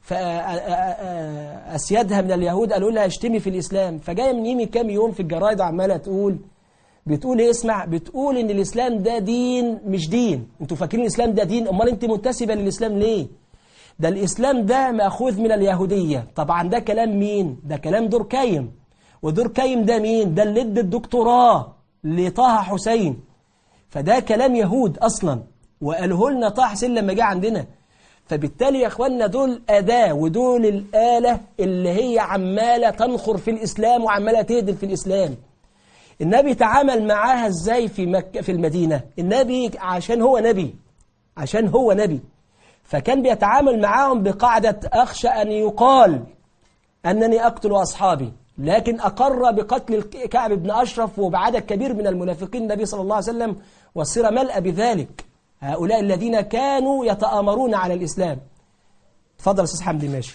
B: فأسيادها من اليهود قالوا لها اشتمي في الإسلام فجاية من قيمة كام يوم في الجرايد عمالة تقول بتقول ايه اسمع بتقول ان الاسلام ده دين مش دين انتوا فاكرين الاسلام ده دين امال انت منتسبه للاسلام ليه ده الاسلام ده ماخوذ من اليهوديه طبعا ده كلام مين ده كلام دوركايم ودوركايم ده مين ده اللي ادى الدكتوراه لطه حسين فده كلام يهود اصلا وقاله لنا طه حسين لما جه عندنا فبالتالي يا اخواننا دول اداه ودول الاله اللي هي عماله تنخر في الاسلام وعماله تهدم في الاسلام النبي تعامل معاها ازاي في مكة في المدينة النبي عشان هو نبي عشان هو نبي فكان بيتعامل معاهم بقاعدة أخشى أن يقال أنني أقتل أصحابي لكن أقر بقتل كعب بن أشرف وبعدد كبير من المنافقين النبي صلى الله عليه وسلم والسيرة ملأ بذلك هؤلاء الذين كانوا يتآمرون على الإسلام تفضل أستاذ حمدي ماشي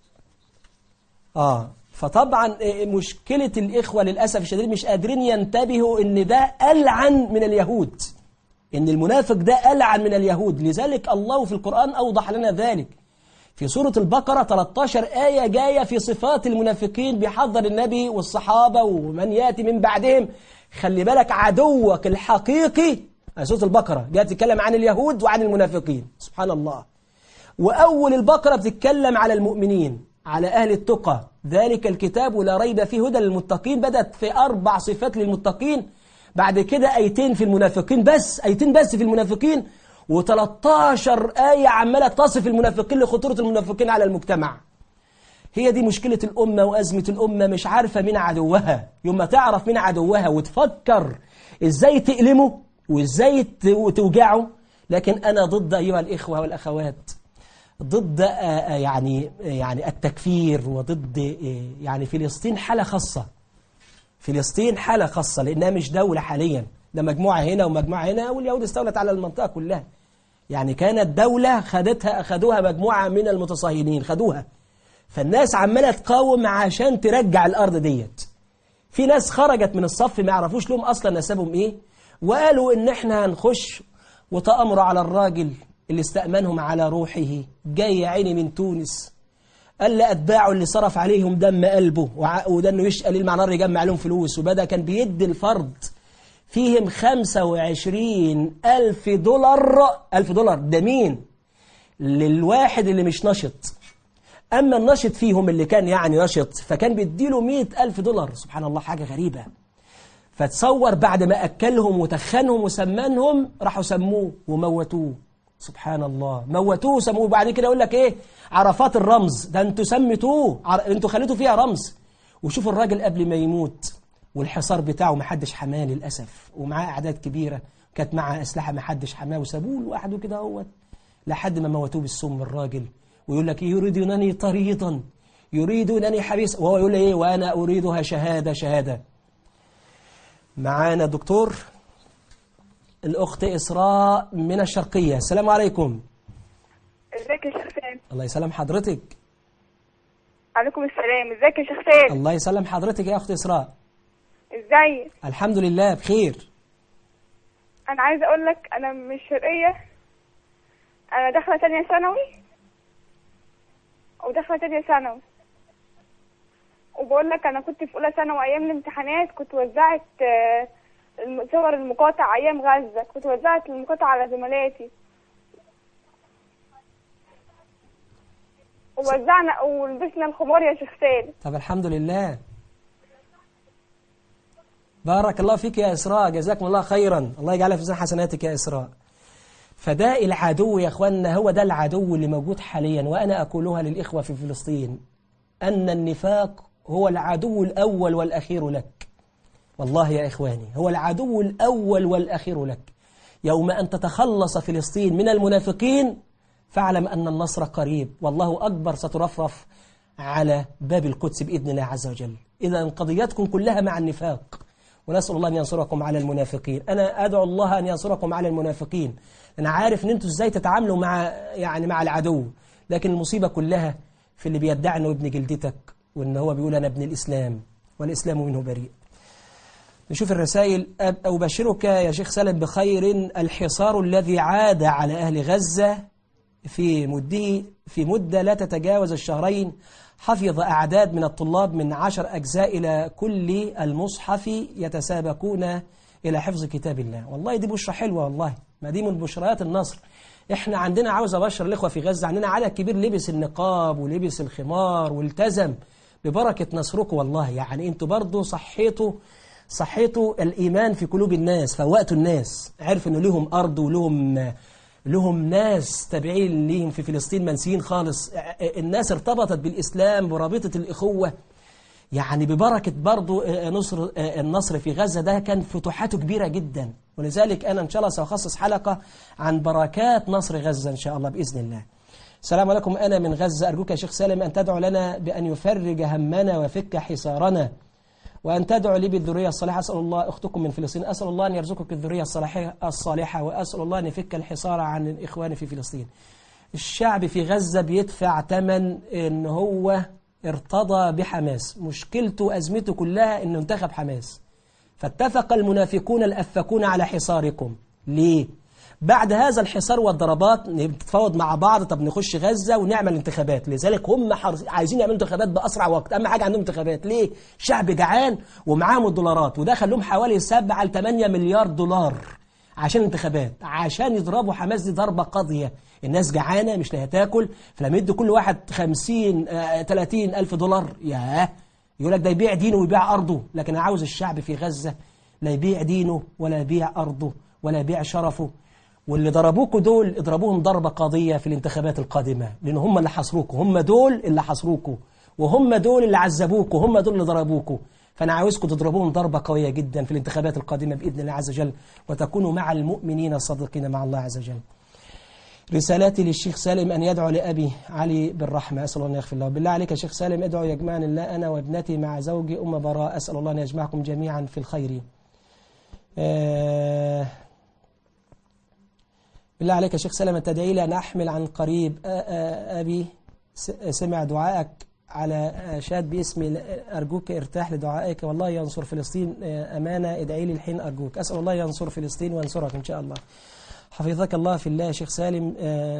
B: آه فطبعا مشكلة الإخوة للأسف الشديد مش قادرين ينتبهوا إن ده ألعن من اليهود إن المنافق ده ألعن من اليهود لذلك الله في القرآن أوضح لنا ذلك في سورة البقرة 13 آية جاية في صفات المنافقين بيحذر النبي والصحابة ومن يأتي من بعدهم خلي بالك عدوك الحقيقي سورة البقرة جاءت تتكلم عن اليهود وعن المنافقين سبحان الله وأول البقرة بتتكلم على المؤمنين على أهل التقى ذلك الكتاب لا ريب فيه هدى للمتقين بدأت في أربع صفات للمتقين بعد كده أيتين في المنافقين بس أيتين بس في المنافقين و13 آية عمالة تصف المنافقين لخطورة المنافقين على المجتمع هي دي مشكلة الأمة وأزمة الأمة مش عارفة مين عدوها يوم ما تعرف مين عدوها وتفكر إزاي تألمه وإزاي توجعه لكن أنا ضد أيها الإخوة والأخوات ضد يعني يعني التكفير وضد يعني فلسطين حالة خاصة فلسطين حالة خاصة لأنها مش دولة حاليا ده مجموعة هنا ومجموعة هنا واليهود استولت على المنطقة كلها يعني كانت دولة خدتها أخذوها مجموعة من المتصهينين خدوها فالناس عمالة تقاوم عشان ترجع الأرض ديت في ناس خرجت من الصف ما يعرفوش لهم أصلا نسبهم إيه وقالوا إن إحنا هنخش وتأمروا على الراجل اللي استأمنهم على روحه جاي يا عيني من تونس قال لأتباعه اللي صرف عليهم دم قلبه وده انه يشقى ليل مع نار يجمع لهم فلوس وبدأ كان بيدي الفرد فيهم 25 ألف دولار ألف دولار ده مين للواحد اللي مش نشط أما النشط فيهم اللي كان يعني نشط فكان بيديله 100 ألف دولار سبحان الله حاجة غريبة فتصور بعد ما أكلهم وتخنهم وسمنهم راحوا سموه وموتوه سبحان الله موتوه وسموه بعد كده يقول لك ايه عرفات الرمز ده انتوا سميتوه عر... انتوا خليتوا فيها رمز وشوفوا الراجل قبل ما يموت والحصار بتاعه ما حدش حماه للاسف ومعاه اعداد كبيره كانت معاه اسلحه ما حدش حماه وسابوه لوحده كده اهوت لحد ما موتوه بالسم الراجل ويقول لك يريدونني طريدا يريدونني حبيس وهو يقول ايه وانا اريدها شهاده شهاده معانا دكتور الأخت إسراء من الشرقية السلام عليكم
J: ازيك يا شيخ سام
B: الله يسلم حضرتك
J: عليكم السلام ازيك يا شيخ سام
B: الله يسلم حضرتك يا أخت إسراء
J: ازاي
B: الحمد لله بخير
J: انا عايزه اقول لك انا مش شرقيه انا داخله تانية ثانوي وداخله تانية ثانوي وبقول لك انا كنت في اولى ثانوي ايام الامتحانات كنت وزعت آه، الم- صور المقاطع ايام غزه كنت وزعت المقاطع على زملاتي ووزعنا ولبسنا الخمار يا شيخ سالم
B: طب الحمد لله بارك الله فيك يا إسراء جزاكم الله خيرا الله يجعلها في زين حسناتك يا إسراء فده العدو يا أخوانا هو ده العدو اللي موجود حاليا وأنا أقولها للإخوة في فلسطين أن النفاق هو العدو الأول والأخير لك والله يا إخواني هو العدو الأول والأخير لك يوم أن تتخلص فلسطين من المنافقين فاعلم أن النصر قريب والله أكبر سترفرف على باب القدس بإذن الله عز وجل إذا قضيتكم كلها مع النفاق ونسأل الله أن ينصركم على المنافقين أنا أدعو الله أن ينصركم على المنافقين أنا عارف أن أنتوا إزاي تتعاملوا مع يعني مع العدو لكن المصيبة كلها في اللي بيدعي أنه ابن جلدتك وأن هو بيقول أنا ابن الإسلام والإسلام منه بريء نشوف الرسائل أب- أبشرك يا شيخ سالم بخير الحصار الذي عاد على أهل غزة في مده في مدة لا تتجاوز الشهرين حفظ أعداد من الطلاب من عشر أجزاء إلى كل المصحف يتسابقون إلى حفظ كتاب الله والله دي بشرة حلوة والله ما دي من بشريات النصر احنا عندنا عاوز أبشر الإخوة في غزة عندنا عدد كبير لبس النقاب ولبس الخمار والتزم ببركة نصركم والله يعني انتوا برضو صحيتوا صحيتوا الإيمان في قلوب الناس فوقتوا الناس عرفوا إنه لهم أرض ولهم لهم ناس تابعين ليهم في فلسطين منسيين خالص الناس ارتبطت بالإسلام برابطة الإخوة يعني ببركة برضو نصر النصر في غزة ده كان فتوحاته كبيرة جدا ولذلك أنا إن شاء الله سأخصص حلقة عن بركات نصر غزة إن شاء الله بإذن الله السلام عليكم أنا من غزة أرجوك يا شيخ سالم أن تدعو لنا بأن يفرج همنا وفك حصارنا وأن تدعو لي بالذرية الصالحة أسأل الله أختكم من فلسطين أسأل الله أن يرزقك الذرية الصالحة الصالحة وأسأل الله أن يفك الحصار عن الإخوان في فلسطين الشعب في غزة بيدفع ثمن إن هو ارتضى بحماس مشكلته أزمته كلها إنه انتخب حماس فاتفق المنافقون الأفكون على حصاركم ليه؟ بعد هذا الحصار والضربات نتفاوض مع بعض طب نخش غزة ونعمل انتخابات لذلك هم حرص... عايزين يعملوا انتخابات بأسرع وقت أهم حاجة عندهم انتخابات ليه؟ شعب جعان ومعاهم الدولارات وده خلهم حوالي 7 ل 8 مليار دولار عشان انتخابات عشان يضربوا حماس دي ضربة قاضية الناس جعانة مش لاقيه تاكل فلما يدوا كل واحد 50 آه 30 ألف دولار ياه يقول لك ده يبيع دينه ويبيع أرضه لكن أنا عاوز الشعب في غزة لا يبيع دينه ولا يبيع أرضه ولا يبيع شرفه واللي ضربوكوا دول اضربوهم ضربة قاضية في الانتخابات القادمة لأن هم اللي حصروكوا هم دول اللي حصروكوا وهم دول اللي عذبوكوا هم دول اللي ضربوكوا فأنا عاوزكم تضربوهم ضربة قوية جدا في الانتخابات القادمة بإذن الله عز وجل وتكونوا مع المؤمنين الصادقين مع الله عز وجل رسالاتي للشيخ سالم أن يدعو لأبي علي بالرحمة أسأل الله أن يغفر له بالله عليك يا شيخ سالم ادعو يجمعني الله أنا وابنتي مع زوجي أم براء أسأل الله أن يجمعكم جميعا في الخير آه بالله عليك يا شيخ سلمة تدعي لي أن أحمل عن قريب أبي سمع دعائك على شاد باسمي أرجوك ارتاح لدعائك والله ينصر فلسطين أمانة ادعي لي الحين أرجوك أسأل الله ينصر فلسطين وينصرك إن شاء الله حفظك الله في الله يا شيخ سالم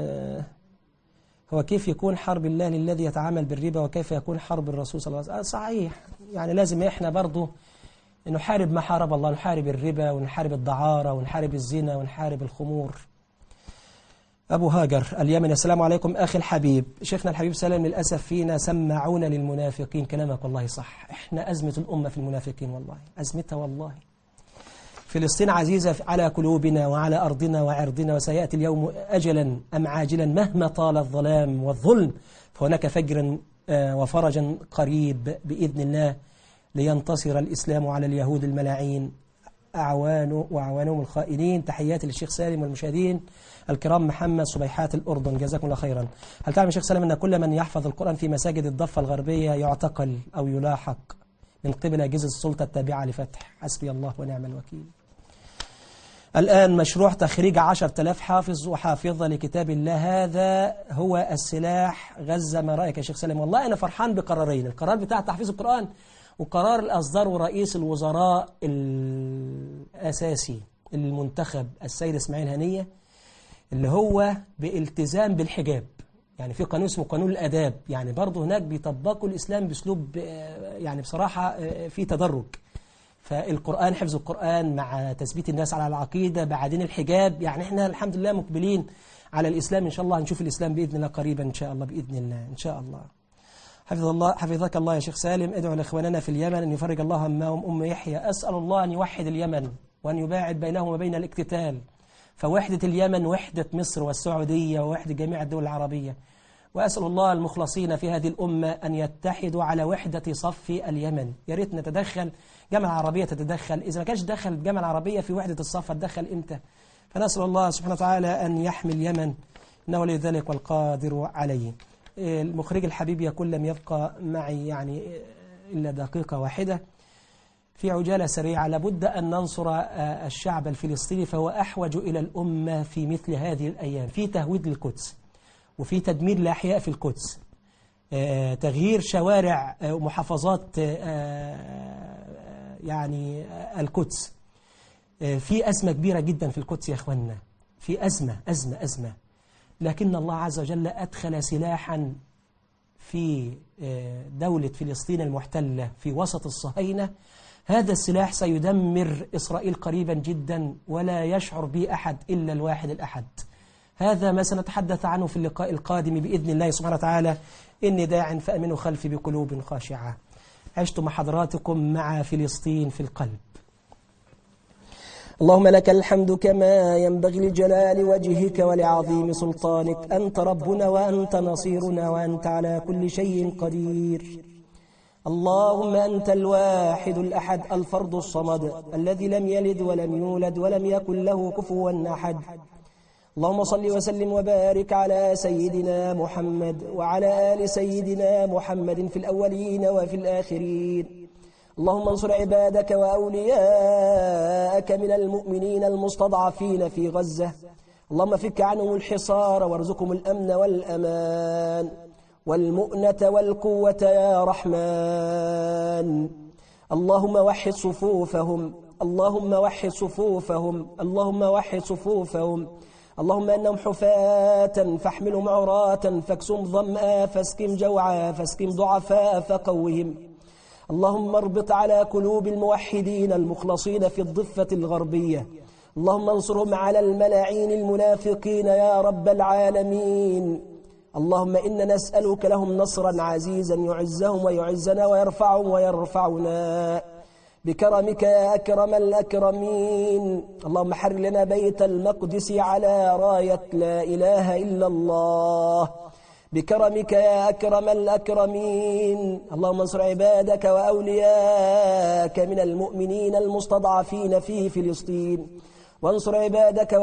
B: هو كيف يكون حرب الله للذي يتعامل بالربا وكيف يكون حرب الرسول صلى الله عليه وسلم صحيح يعني لازم إحنا برضو نحارب ما حارب الله نحارب الربا ونحارب الدعارة ونحارب الزنا ونحارب الخمور أبو هاجر اليمن السلام عليكم أخي الحبيب شيخنا الحبيب سلام للأسف فينا سمعون للمنافقين كلامك والله صح إحنا أزمة الأمة في المنافقين والله أزمتها والله فلسطين عزيزة على قلوبنا وعلى أرضنا وعرضنا وسيأتي اليوم أجلا أم عاجلا مهما طال الظلام والظلم فهناك فجرا وفرجا قريب بإذن الله لينتصر الإسلام على اليهود الملاعين أعوان وأعوانهم الخائنين تحياتي للشيخ سالم والمشاهدين الكرام محمد صبيحات الأردن جزاكم الله خيرا هل تعلم الشيخ سالم أن كل من يحفظ القرآن في مساجد الضفة الغربية يعتقل أو يلاحق من قبل أجهزة السلطة التابعة لفتح حسبي الله ونعم الوكيل الآن مشروع تخريج عشر تلاف حافظ وحافظة لكتاب الله هذا هو السلاح غزة ما رأيك يا شيخ سليم والله أنا فرحان بقرارين القرار بتاع تحفيظ القرآن وقرار الأصدار ورئيس الوزراء الأساسي المنتخب السيد إسماعيل هنية اللي هو بالتزام بالحجاب يعني في قانون اسمه قانون الأداب يعني برضه هناك بيطبقوا الإسلام بأسلوب آه، يعني بصراحة آه، في تدرج فالقرآن حفظ القرآن مع تثبيت الناس على العقيدة بعدين الحجاب يعني احنا الحمد لله مقبلين على الإسلام إن شاء الله هنشوف الإسلام بإذن الله قريبا إن شاء الله بإذن الله إن شاء الله حفظ الله حفظك الله يا شيخ سالم ادعو لإخواننا في اليمن أن يفرج الله همهم أم يحيى أسأل الله أن يوحد اليمن وأن يباعد بينهم وبين الاقتتال فوحدة اليمن وحدة مصر والسعودية ووحدة جميع الدول العربية وأسأل الله المخلصين في هذه الأمة أن يتحدوا على وحدة صف اليمن يا ريت نتدخل جامعة العربية تتدخل إذا ما كانش دخل الجامعة العربية في وحدة الصف هتدخل إمتى فنسأل الله سبحانه وتعالى أن يحمي اليمن إنه ولي ذلك والقادر عليه المخرج الحبيب يقول لم يبقى معي يعني إلا دقيقة واحدة في عجالة سريعة لابد أن ننصر آه، الشعب الفلسطيني فهو أحوج إلى الأمة في مثل هذه الأيام في تهويد القدس وفي تدمير الأحياء في القدس آه، تغيير شوارع آه، ومحافظات آه، يعني آه، القدس آه، في أزمة كبيرة جدا في القدس يا أخوانا في أزمة أزمة أزمة لكن الله عز وجل أدخل سلاحا في آه، دولة فلسطين المحتلة في وسط الصهاينة هذا السلاح سيدمر إسرائيل قريبا جدا ولا يشعر به أحد إلا الواحد الأحد هذا ما سنتحدث عنه في اللقاء القادم بإذن الله سبحانه وتعالى إني داع فأمنوا خلفي بقلوب خاشعة عشت مع حضراتكم مع فلسطين في القلب اللهم لك الحمد كما ينبغي لجلال وجهك ولعظيم سلطانك أنت ربنا وأنت نصيرنا وأنت على كل شيء قدير اللهم أنت الواحد الأحد الفرد الصمد الذي لم يلد ولم يولد ولم يكن له كفوا أحد اللهم صل وسلم وبارك على سيدنا محمد وعلى آل سيدنا محمد في الأولين وفي الآخرين اللهم انصر عبادك وأولياءك من المؤمنين المستضعفين في غزة اللهم فك عنهم الحصار وارزقهم الأمن والأمان والمؤنة والقوة يا رحمن اللهم وحد صفوفهم اللهم وحد صفوفهم اللهم وحد صفوفهم اللهم أنهم حفاة فاحملهم عراة فاكسهم ظمآ فاسكم جوعا فاسكم ضعفاء فقوهم اللهم اربط على قلوب الموحدين المخلصين في الضفة الغربية اللهم انصرهم على الملاعين المنافقين يا رب العالمين اللهم إنا نسألك لهم نصرا عزيزا يعزهم ويعزنا ويرفعهم ويرفعنا بكرمك يا أكرم الأكرمين اللهم حر لنا بيت المقدس على راية لا إله إلا الله بكرمك يا أكرم الأكرمين اللهم انصر عبادك وأولياءك من المؤمنين المستضعفين في فلسطين وانصر عبادك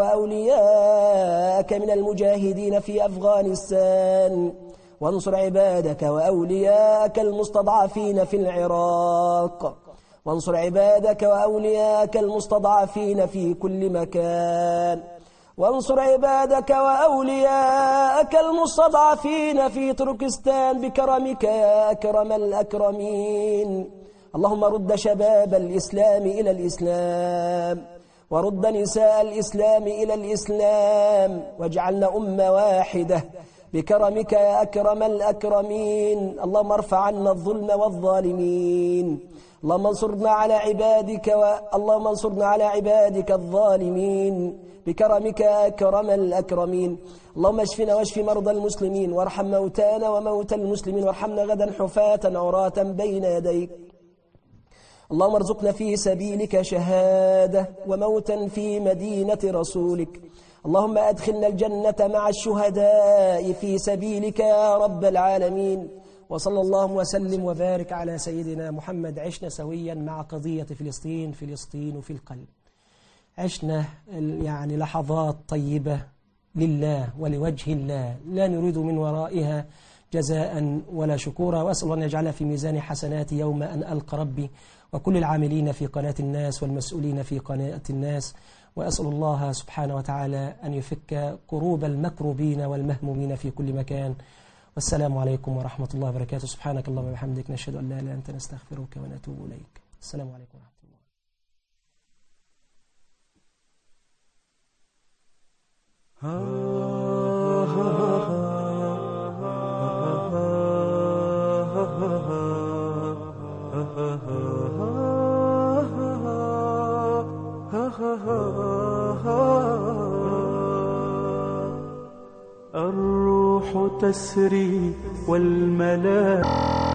B: وأولياءك من المجاهدين في أفغانستان وانصر عبادك وأولياءك المستضعفين في العراق وانصر عبادك وأولياءك المستضعفين في كل مكان وانصر عبادك وأولياءك المستضعفين في تركستان بكرمك يا أكرم الأكرمين اللهم رد شباب الإسلام إلى الإسلام ورد نساء الإسلام إلى الإسلام واجعلنا أمة واحدة بكرمك يا أكرم الأكرمين اللهم ارفع عنا الظلم والظالمين اللهم انصرنا على عبادك و... اللهم انصرنا على عبادك الظالمين بكرمك يا أكرم الأكرمين اللهم اشفنا واشف مرضى المسلمين وارحم موتانا وموتى المسلمين وارحمنا غدا حفاة عراة بين يديك اللهم ارزقنا في سبيلك شهادة وموتا في مدينة رسولك اللهم أدخلنا الجنة مع الشهداء في سبيلك يا رب العالمين وصلى الله وسلم وبارك على سيدنا محمد عشنا سويا مع قضية فلسطين فلسطين في القلب عشنا يعني لحظات طيبة لله ولوجه الله لا نريد من ورائها جزاء ولا شكورا وأسأل الله أن يجعلها في ميزان حسناتي يوم أن ألقى ربي وكل العاملين في قناة الناس والمسؤولين في قناة الناس وأسأل الله سبحانه وتعالى أن يفك كروب المكروبين والمهمومين في كل مكان والسلام عليكم ورحمة الله وبركاته سبحانك اللهم وبحمدك نشهد أن لا إله إلا أنت نستغفرك ونتوب إليك السلام عليكم ورحمة الله
A: الروح تسري والملائكة